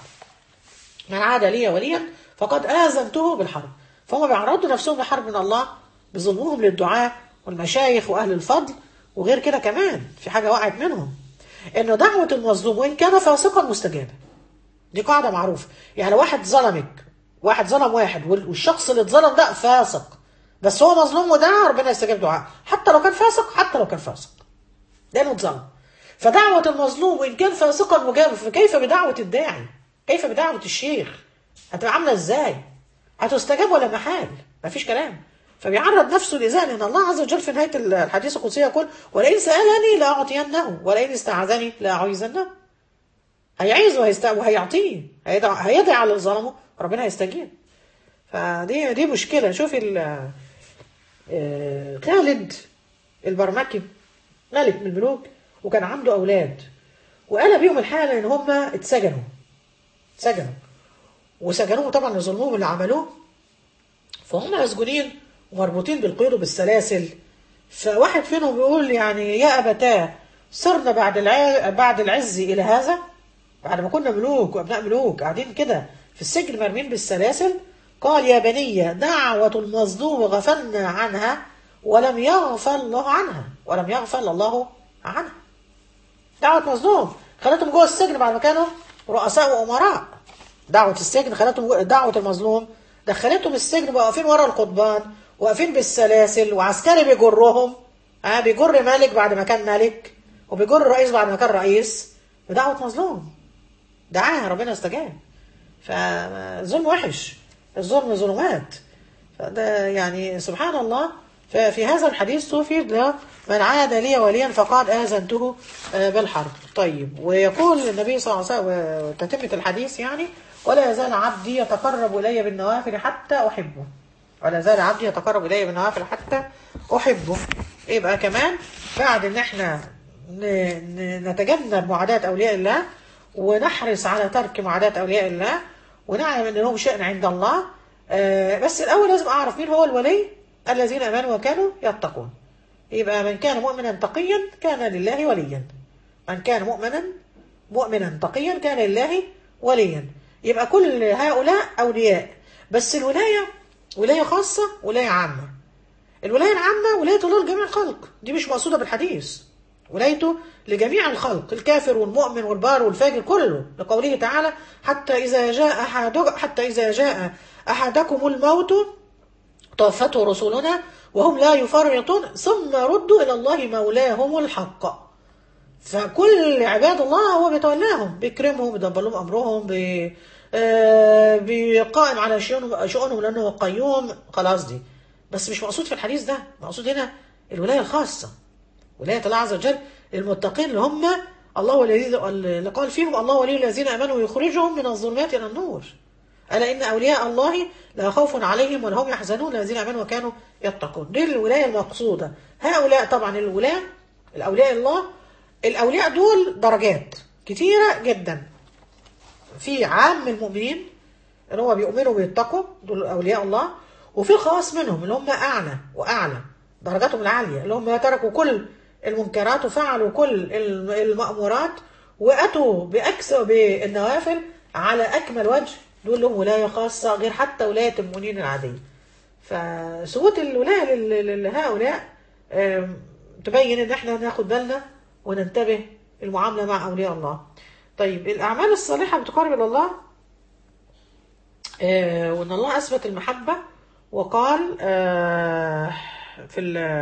من عاد لي وليا فقد آذنته بالحرب فهم بيعرضوا نفسهم لحرب من الله بظلمهم للدعاء والمشايخ وأهل الفضل وغير كده كمان في حاجة وقعت منهم إن دعوة المظلوم وإن كان فاسقا مستجابة دي قاعدة معروفة يعني واحد ظلمك واحد ظلم واحد وال- والشخص اللي اتظلم ده فاسق بس هو مظلوم ودعا ربنا يستجيب دعاء حتى لو كان فاسق حتى لو كان فاسق لأنه اتظلم فدعوة المظلوم وإن كان فاسقا مجاب فكيف بدعوة الداعي كيف بدعوة الشيخ هتبقى عاملة إزاي هتستجاب ولا محال مفيش كلام فبيعرض نفسه لإذان لأن الله عز وجل في نهاية الحديث القدسي يقول ولئن سألني لأعطينه ولئن استعاذني لأعيذنه هيعيز وهيست... وهيعطيه هيدع... هيدعي على اللي ظلمه ربنا هيستجيب فدي دي مشكلة شوفي ال... آه، خالد البرمكي ملك من الملوك وكان عنده أولاد وقال بيهم الحالة إن هم اتسجنوا اتسجنوا وسجنوهم طبعا لظلمهم اللي عملوه فهم مسجونين ومربوطين بالقيود وبالسلاسل فواحد فيهم بيقول يعني يا أبتاه صرنا بعد الع... بعد العز إلى هذا بعد ما كنا ملوك وأبناء ملوك قاعدين كده في السجن مرمين بالسلاسل قال يا بني دعوة المظلوم غفلنا عنها ولم يغفل الله عنها ولم يغفل الله عنها دعوة مظلوم خلتهم جوه السجن بعد ما كانوا رؤساء وأمراء دعوة السجن خلتهم دعوة المظلوم دخلتهم السجن بقوا واقفين ورا القضبان واقفين بالسلاسل وعسكري بيجرهم اه بيجر ملك بعد ما كان ملك وبيجر رئيس بعد ما كان رئيس بدعوة مظلوم دعاها ربنا استجاب فالظلم وحش الظلم ظلمات فده يعني سبحان الله ففي هذا الحديث توفي من عاد لي وليا فقد آذنته بالحرب طيب ويقول النبي صلى الله عليه وسلم وتتمة الحديث يعني ولا يزال عبدي يتقرب إلي بالنوافل حتى أحبه ولا يزال عبدي يتقرب إلي بالنوافل حتى أحبه يبقى كمان بعد إن إحنا نتجنب معاداة أولياء الله ونحرص على ترك معاداة أولياء الله ونعلم أن لهم شأن عند الله بس الأول لازم أعرف مين هو الولي الذين امنوا وكانوا يتقون يبقى من كان مؤمنا تقيا كان لله وليا من كان مؤمنا مؤمنا تقيا كان لله وليا يبقى كل هؤلاء اولياء بس الولايه ولايه خاصه ولايه عامه الولايه العامه ولايه الله لجميع الخلق دي مش مقصوده بالحديث ولايته لجميع الخلق الكافر والمؤمن والبار والفاجر كله لقوله تعالى حتى إذا جاء أحد حتى إذا جاء أحدكم الموت توفته رسلنا وهم لا يفرطون ثم ردوا إلى الله مولاهم الحق فكل عباد الله هو بيتولاهم بيكرمهم بيدبر لهم أمرهم بي بيقائم على شؤونهم لأنه قيوم خلاص دي بس مش مقصود في الحديث ده مقصود هنا الولاية الخاصة ولاية الله عز وجل المتقين اللي هم الله ولي اللي قال فيهم الله ولي الذين امنوا يخرجهم من الظلمات الى النور الا ان اولياء الله لا خوف عليهم ولا هم يحزنون الذين امنوا وكانوا يتقون دي الولايه المقصوده هؤلاء طبعا الولاة الاولياء الله الاولياء دول درجات كتيره جدا في عام المؤمنين اللي هو بيؤمنوا ويتقوا دول اولياء الله وفي خاص منهم اللي هم اعلى واعلى درجاتهم العاليه اللي هم تركوا كل المنكرات وفعلوا كل المأمورات وأتوا بأكثر بالنوافل على أكمل وجه دول لهم ولاية خاصة غير حتى ولاية المؤمنين العادية فثبوت الولاية لهؤلاء تبين ان احنا ناخد بالنا وننتبه المعاملة مع أولياء الله طيب الأعمال الصالحة بتقرب إلى الله وأن الله أثبت المحبة وقال في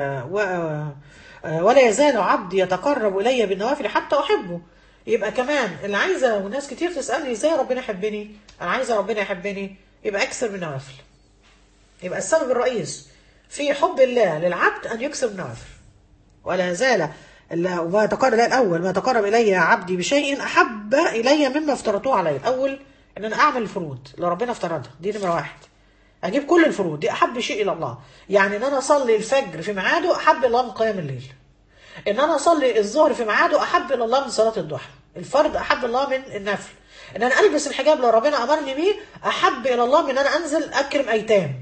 ولا يزال عبدي يتقرب الي بالنوافل حتى احبه يبقى كمان اللي عايزه وناس كتير تسالني ازاي ربنا يحبني انا عايزه ربنا يحبني يبقى اكثر من النوافل يبقى السبب الرئيس في حب الله للعبد ان يكثر من النوافل ولا يزال ما تقرب الي الاول ما تقرب الي عبدي بشيء احب الي مما افترضوه علي الاول ان انا اعمل الفروض اللي ربنا افترضها دي نمره واحد اجيب كل الفروض دي احب شيء الى الله يعني ان انا اصلي الفجر في ميعاده احب الله من قيام الليل ان انا اصلي الظهر في ميعاده احب الى الله من صلاه الضحى الفرض احب الله من النفل ان انا البس الحجاب اللي ربنا امرني بيه احب الى الله من ان انا انزل اكرم ايتام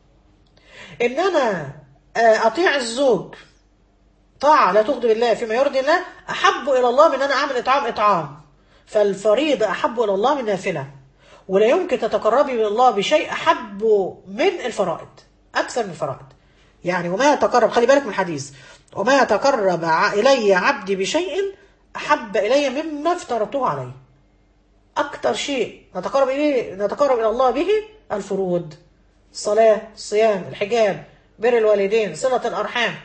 ان انا اطيع الزوج طاعه لا تغضب الله فيما يرضي الله احب الى الله من ان انا اعمل اطعام اطعام فالفريضه احب الى الله من نافله ولا يمكن تتقربي من الله بشيء أحب من الفرائض أكثر من الفرائض يعني وما يتقرب خلي بالك من الحديث وما يتقرب إلي عبدي بشيء أحب إلي مما افترضته عليه أكثر شيء نتقرب إليه نتقرب إلى الله به الفروض الصلاة الصيام الحجاب بر الوالدين صلة الأرحام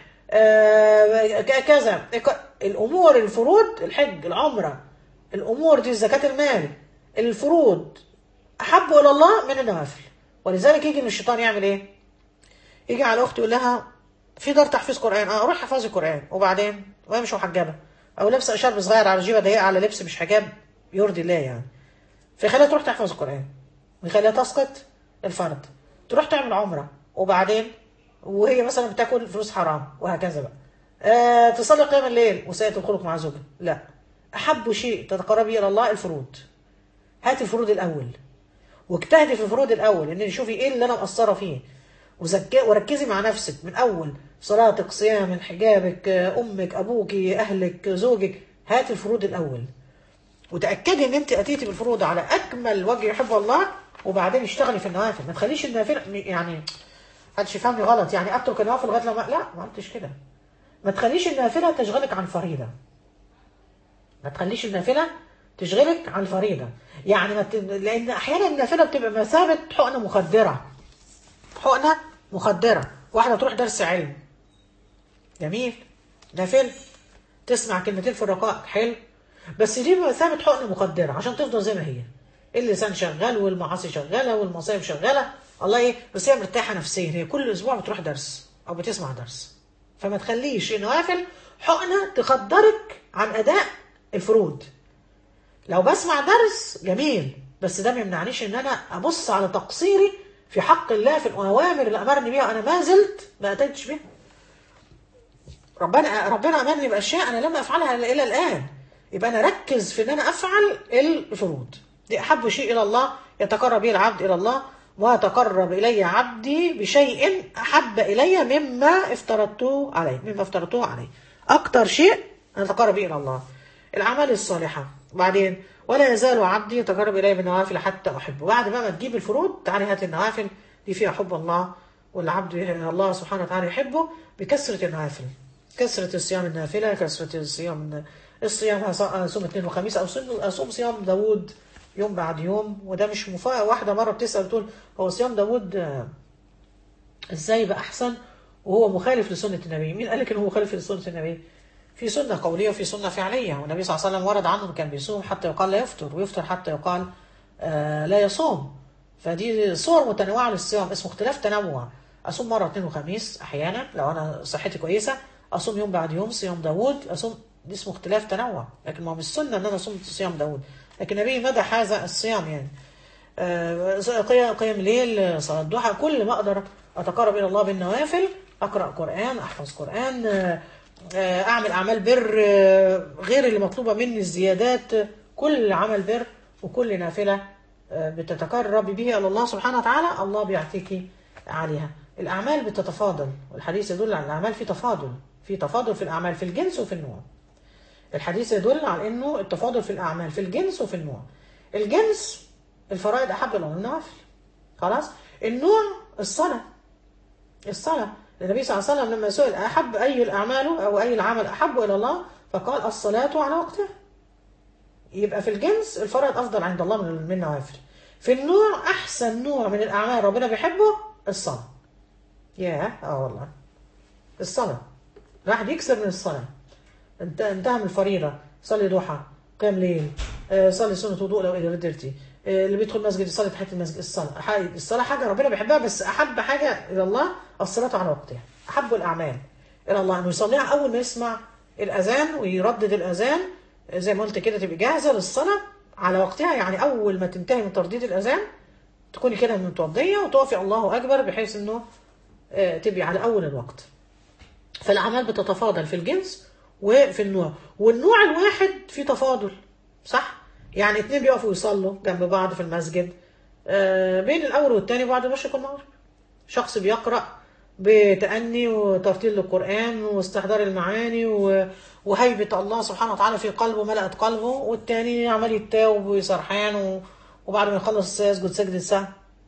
آه كذا الأمور الفروض الحج العمرة الأمور دي زكاة المال الفروض احب الى الله من النوافل ولذلك يجي ان الشيطان يعمل ايه يجي على اختي يقول لها في دار تحفيظ قران اه روح احفظي القران وبعدين وهي مش محجبه او لابسه شرب صغير على جيبه ضيقه على لبس مش حجاب يرضي الله يعني فيخليها تروح تحفظ القران ويخليها تسقط الفرض تروح تعمل عمره وبعدين وهي مثلا بتاكل فلوس حرام وهكذا بقى آه تصلي قيام الليل وسيئة الخلق مع زوجها لا احب شيء تتقربي الى الله الفروض هات الفروض الاول واجتهدي في الفروض الاول ان شوفي ايه اللي انا مقصره فيه وزكي وركزي مع نفسك من اول صلاتك صيامك حجابك امك ابوك اهلك زوجك هات الفروض الاول وتاكدي ان انت اتيتي بالفروض على اكمل وجه يحب الله وبعدين اشتغلي في النوافل ما تخليش النافله يعني محدش يفهمني غلط يعني اترك النوافل لغايه لما لا ما قلتش كده ما تخليش النافله تشغلك عن فريضه ما تخليش النافله تشغلك عن الفريضه يعني ما ت... لان احيانا النافله بتبقى مثابه حقنه مخدره حقنه مخدره واحده تروح درس علم جميل نافل تسمع كلمتين في الرقائق حلو بس دي بمثابه حقنه مخدره عشان تفضل زي ما هي اللسان شغال والمعاصي شغاله والمصايب شغاله الله ايه بس هي مرتاحه نفسيا هي كل اسبوع بتروح درس او بتسمع درس فما تخليش النوافل حقنه تخدرك عن اداء الفروض لو بسمع درس جميل بس ده ما يمنعنيش ان انا ابص على تقصيري في حق الله في الاوامر اللي امرني بيها انا ما زلت ما اتيتش بيها ربنا ربنا امرني باشياء انا لم افعلها الى الان يبقى انا ركز في ان انا افعل الفروض دي احب شيء الى الله يتقرب به العبد الى الله وتقرب الي عبدي بشيء احب الي مما افترضته عليه مما افترضته عليه اكتر شيء ان اتقرب به الى الله الاعمال الصالحه وبعدين ولا يزال عبدي يتقرب الي بالنوافل حتى احبه بعد بقى ما تجيب الفروض تعالي هات النوافل دي فيها حب الله والعبد الله سبحانه وتعالى يحبه بكثره النوافل كثره الصيام النافله كثره الصيام الصيام صوم اثنين وخميس او اصوم صيام داوود يوم بعد يوم وده مش مفاجأة واحدة مرة بتسأل تقول هو صيام داوود ازاي بقى أحسن وهو مخالف لسنة النبي مين قال لك إن هو مخالف لسنة النبي في سنة قولية وفي سنة فعلية والنبي صلى الله عليه وسلم ورد عنه كان بيصوم حتى يقال لا يفطر ويفطر حتى يقال آه لا يصوم فدي صور متنوعة للصيام اسمه اختلاف تنوع أصوم مرة اثنين وخميس أحيانا لو أنا صحتي كويسة أصوم يوم بعد يوم صيام داوود أصوم دي اسمه اختلاف تنوع لكن ما هو مش سنة إن أنا أصوم صيام داوود لكن النبي مدح هذا الصيام يعني آه قيام ليل صلاة الضحى كل ما أقدر أتقرب إلى الله بالنوافل أقرأ قرآن أحفظ قرآن آه أعمل أعمال بر آه غير اللي مطلوبة مني الزيادات كل عمل بر وكل نافلة بتتقرب به إلى الله سبحانه وتعالى الله بيعطيكي عليها الأعمال بتتفاضل والحديث يدل على الأعمال في تفاضل في تفاضل في الأعمال في الجنس وفي النوع الحديث يدل على انه التفاضل في الاعمال في الجنس وفي النوع الجنس الفرائض احب الى النوافل خلاص النوع الصلاه الصلاه النبي صلى الله عليه وسلم لما سئل احب اي الاعمال او اي العمل احب الى الله فقال الصلاه على وقتها يبقى في الجنس الفرائض افضل عند الله من النوافل في النوع احسن نوع من الاعمال ربنا بيحبه الصلاه ياه اه والله الصلاه الواحد يكسر من الصلاه انت انتهى من الفريضة صلي ضحى قيام ليل آه صلي سنة وضوء لو قدرتي آه اللي بيدخل مسجد يصلي تحت المسجد الصلاة الصلاة حاجة ربنا بيحبها بس أحب حاجة إلى الله الصلاة على وقتها أحب الأعمال إلى الله إنه يصليها أول ما يسمع الأذان ويردد الأذان زي ما قلت كده تبقى جاهزة للصلاة على وقتها يعني أول ما تنتهي من ترديد الأذان تكوني كده متوضية وتقفي الله أكبر بحيث إنه آه تبقي على أول الوقت فالأعمال بتتفاضل في الجنس وفي النوع والنوع الواحد فيه تفاضل صح يعني اتنين بيقفوا يصلوا جنب بعض في المسجد آه بين الاول والتاني بعد المشرق والمغرب شخص بيقرا بتأني وترتيل للقرآن واستحضار المعاني وهيبة الله سبحانه وتعالى في قلبه ملأت قلبه والتاني عمال يتاوب ويسرحان وبعد ما يخلص يسجد سجدة سهو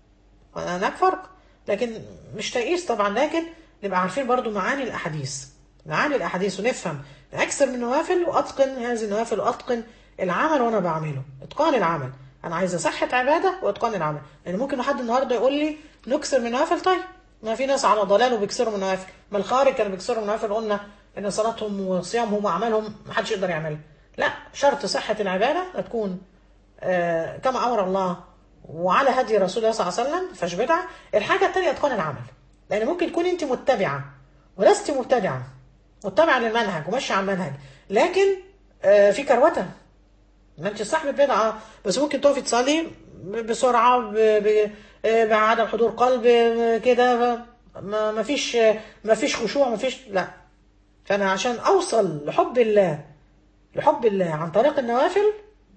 هناك فرق لكن مش تقيس طبعا لكن نبقى عارفين برضو معاني الأحاديث معاني الأحاديث ونفهم أكثر من النوافل وأتقن هذه النوافل وأتقن العمل وأنا بعمله إتقان العمل أنا عايزة صحة عبادة وإتقان العمل لأن يعني ممكن حد النهاردة يقول لي نكسر من النوافل طيب ما في ناس على ضلال وبيكسروا من النوافل ما الخارج كانوا بيكسروا من النوافل قلنا إن صلاتهم وصيامهم وأعمالهم ما حدش يقدر يعملها لا شرط صحة العبادة تكون آه كما أمر الله وعلى هدي رسول الله صلى الله عليه وسلم فاش بدعة الحاجة الثانية إتقان العمل لأن ممكن تكون أنت متبعة ولست مبتدعة متبعة للمنهج وماشية على المنهج لكن آه في كروتة ما انت صاحب بدعة بس ممكن تقفي تصلي بسرعة بعدم حضور قلب كده ما فيش ما فيش خشوع ما فيش لا فانا عشان اوصل لحب الله لحب الله عن طريق النوافل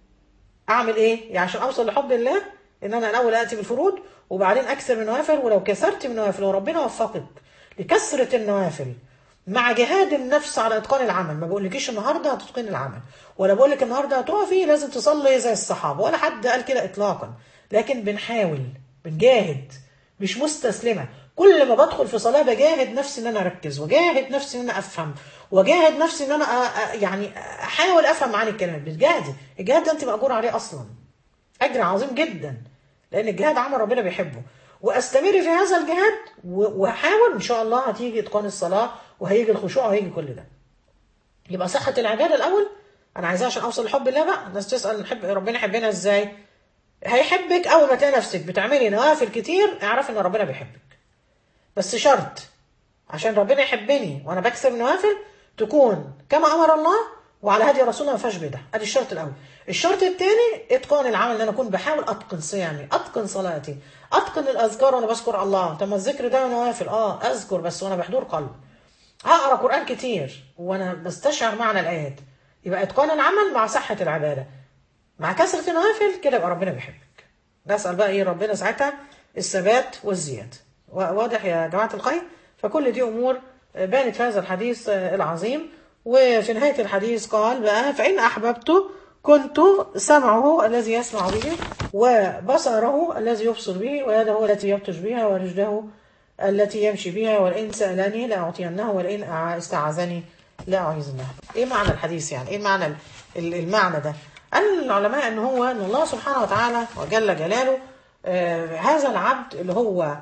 اعمل ايه يعني عشان اوصل لحب الله ان انا الاول اتي بالفروض وبعدين اكثر من النوافل ولو كسرت من النوافل وربنا وفقك لكثره النوافل مع جهاد النفس على اتقان العمل ما بقولكيش النهارده هتتقن العمل ولا بقولك النهارده هتقفي لازم تصلي زي الصحابه ولا حد قال كده اطلاقا لكن بنحاول بنجاهد مش مستسلمه كل ما بدخل في صلاه بجاهد نفسي ان انا اركز وجاهد نفسي ان انا افهم وجاهد نفسي ان انا أ- أ- يعني احاول افهم معاني الكلمات بتجاهدي الجهاد ده انت ماجور عليه اصلا اجر عظيم جدا لان الجهاد عمل ربنا بيحبه واستمري في هذا الجهاد و- واحاول ان شاء الله هتيجي اتقان الصلاه وهيجي الخشوع وهيجي كل ده يبقى صحه العباده الاول انا عايزاها عشان اوصل لحب الله بقى الناس تسال نحب ربنا يحبنا ازاي هيحبك اول ما تلاقي نفسك بتعملي نوافل كتير اعرف ان ربنا بيحبك بس شرط عشان ربنا يحبني وانا بكسر نوافل تكون كما امر الله وعلى هدي رسول الله ما فيهاش بدع ادي الشرط الاول الشرط الثاني اتقان العمل ان انا اكون بحاول اتقن صيامي اتقن صلاتي اتقن الاذكار وانا بذكر الله طب ما الذكر ده نوافل اه اذكر بس وانا بحضور قلب هقرا قران كتير وانا بستشعر معنى الايات يبقى اتقان العمل مع صحه العباده مع كثره النوافل كده يبقى ربنا بيحبك نسال بقى ايه ربنا ساعتها الثبات والزياده واضح يا جماعه الخير فكل دي امور بانت في هذا الحديث العظيم وفي نهايه الحديث قال بقى فان احببت كنت سمعه الذي يسمع به وبصره الذي يبصر به ويده التي يبطش بها ورجله التي يمشي بها ولئن سألني لأعطينه ولئن أع- استعاذني لأعيذنه إيه معنى الحديث يعني إيه معنى ال- ال- المعنى ده قال العلماء أن هو أن الله سبحانه وتعالى وجل جلاله آه هذا العبد اللي هو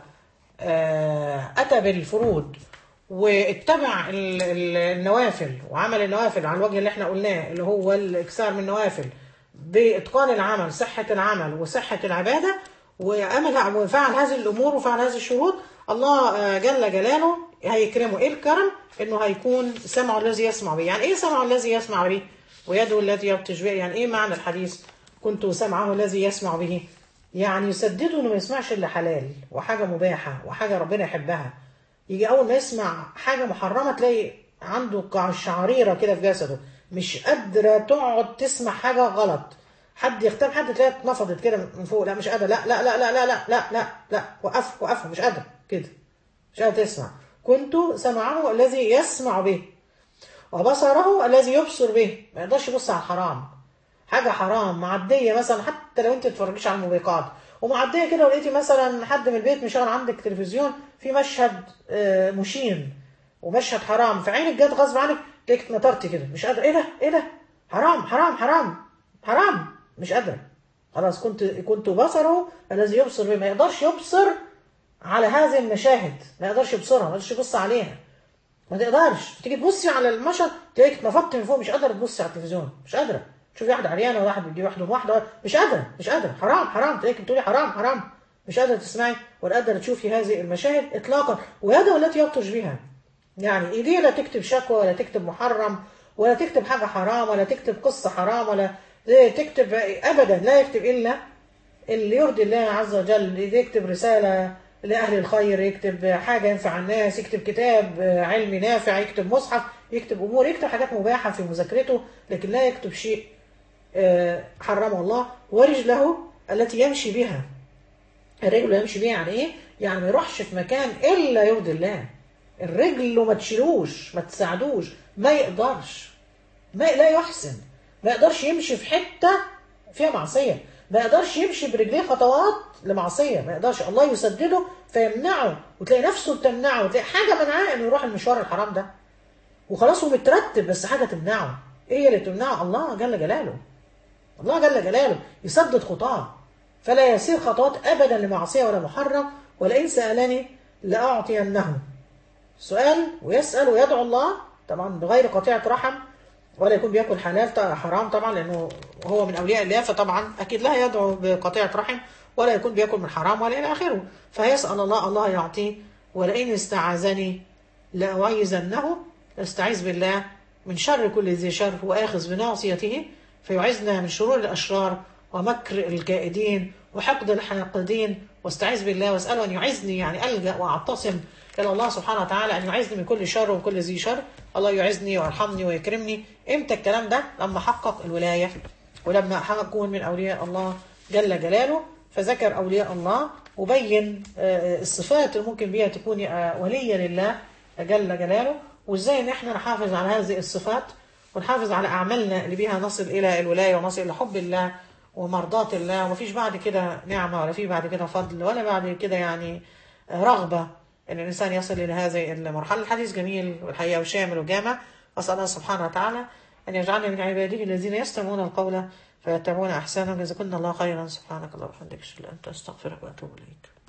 آه أتى بالفروض واتبع ال- ال- النوافل وعمل النوافل على الوجه اللي احنا قلناه اللي هو الاكثار من النوافل باتقان العمل صحه العمل وصحه العباده وعمل وفعل هذه الامور وفعل هذه الشروط الله آه، جل جلاله هيكرمه ايه الكرم انه هيكون سمعه الذي يسمع به يعني ايه سمعه الذي يسمع به ويده التي يبطش به يعني ايه معنى الحديث كنت سمعه الذي يسمع به يعني يسدده انه ما يسمعش الا حلال وحاجه مباحه وحاجه ربنا يحبها يجي اول ما يسمع حاجه محرمه تلاقي عنده قع- شعريره كده في جسده مش قادره تقعد تسمع حاجه غلط حد يختم حد تلاقيها اتنفضت كده من فوق لا مش قادره لا لا لا لا لا لا لا لا لا وقف وقف مش قادره كده مش قادره تسمع كنت سمعه الذي يسمع به وبصره الذي يبصر به ما يقدرش يبص على الحرام حاجه حرام معديه مثلا حتى لو انت تتفرجيش على الموبقات ومعديه كده ولقيتي مثلا حد من البيت مشغل عندك تلفزيون في مشهد آه، مشين ومشهد حرام فعينك جت غصب عنك تلاقيك اتنطرتي كده مش قادره ايه ده ايه ده حرام حرام حرام حرام مش قادره خلاص كنت كنت بصره الذي يبصر به ما يقدرش يبصر على هذه المشاهد ما يقدرش يبصرها ما يقدرش يبص عليها ما تقدرش تيجي تبصي على المشهد تلاقيك اتنفضت من فوق مش قادره تبصي على التلفزيون مش قادره تشوفي واحده عريانه وواحد بيجي واحده واحده مش قادره مش قادره حرام حرام تلاقيك بتقولي حرام حرام مش قادره تسمعي ولا قادره تشوفي هذه المشاهد اطلاقا ويده التي يبطش بها يعني ايديه لا تكتب شكوى ولا تكتب محرم ولا تكتب حاجه حرام ولا تكتب قصه حرام ولا تكتب ابدا لا يكتب الا اللي يرضي الله عز وجل يكتب رسالة لأهل الخير يكتب حاجة ينفع الناس يكتب كتاب علمي نافع يكتب مصحف يكتب أمور يكتب حاجات مباحة في مذاكرته لكن لا يكتب شيء آه، حرمه الله ورجله التي يمشي بها الرجل اللي يمشي بيها يعني ايه؟ يعني ما يروحش في مكان الا يرضي الله الرجل ما تشيلوش ما تساعدوش ما يقدرش ما لا يحسن ما يقدرش يمشي في حته فيها معصيه ما يقدرش يمشي برجليه خطوات لمعصيه ما يقدرش الله يسدده فيمنعه وتلاقي نفسه بتمنعه وتلاقي حاجه منعاه انه يروح المشوار الحرام ده وخلاص هو مترتب بس حاجه تمنعه ايه اللي تمنعه الله جل جلاله الله جل جلاله يسدد خطاه فلا يسير خطوات ابدا لمعصيه ولا محرم ولئن سالني لاعطينه سؤال ويسال ويدعو الله طبعا بغير قطيعه رحم ولا يكون بياكل حلال طبعا حرام طبعا لانه هو من اولياء الله فطبعا اكيد لا يدعو بقطيعه رحم ولا يكون بياكل من حرام ولا الى اخره فيسال الله الله يعطيه ولئن استعاذني لاعيذنه استعيذ بالله من شر كل ذي شر واخذ بناصيته فيعيذنا من شرور الاشرار ومكر الكائدين وحقد الحاقدين واستعيذ بالله واساله ان يعيذني يعني الجا واعتصم الى الله سبحانه وتعالى ان يعيذني من كل شر وكل ذي شر الله يعيذني ويرحمني ويكرمني امتى الكلام ده لما حقق الولايه ولما اكون من اولياء الله جل جلاله فذكر اولياء الله وبين آه، الصفات اللي ممكن بيها تكوني آه، وليا لله جل جلاله وازاي ان احنا نحافظ على هذه الصفات ونحافظ على اعمالنا اللي بيها نصل الى الولايه ونصل الى حب الله ومرضاة الله ومفيش بعد كده نعمه ولا في بعد كده فضل ولا بعد كده يعني رغبه ان الانسان يصل الى هذه المرحله الحديث جميل والحقيقه وشامل وجامع اسال الله سبحانه وتعالى ان يجعلنا من عباده الذين يستمعون القول فيتبعون احسنه جزاكم الله خيرا سبحانك اللهم وبحمدك اشهد ان لا اله الا انت استغفرك واتوب اليك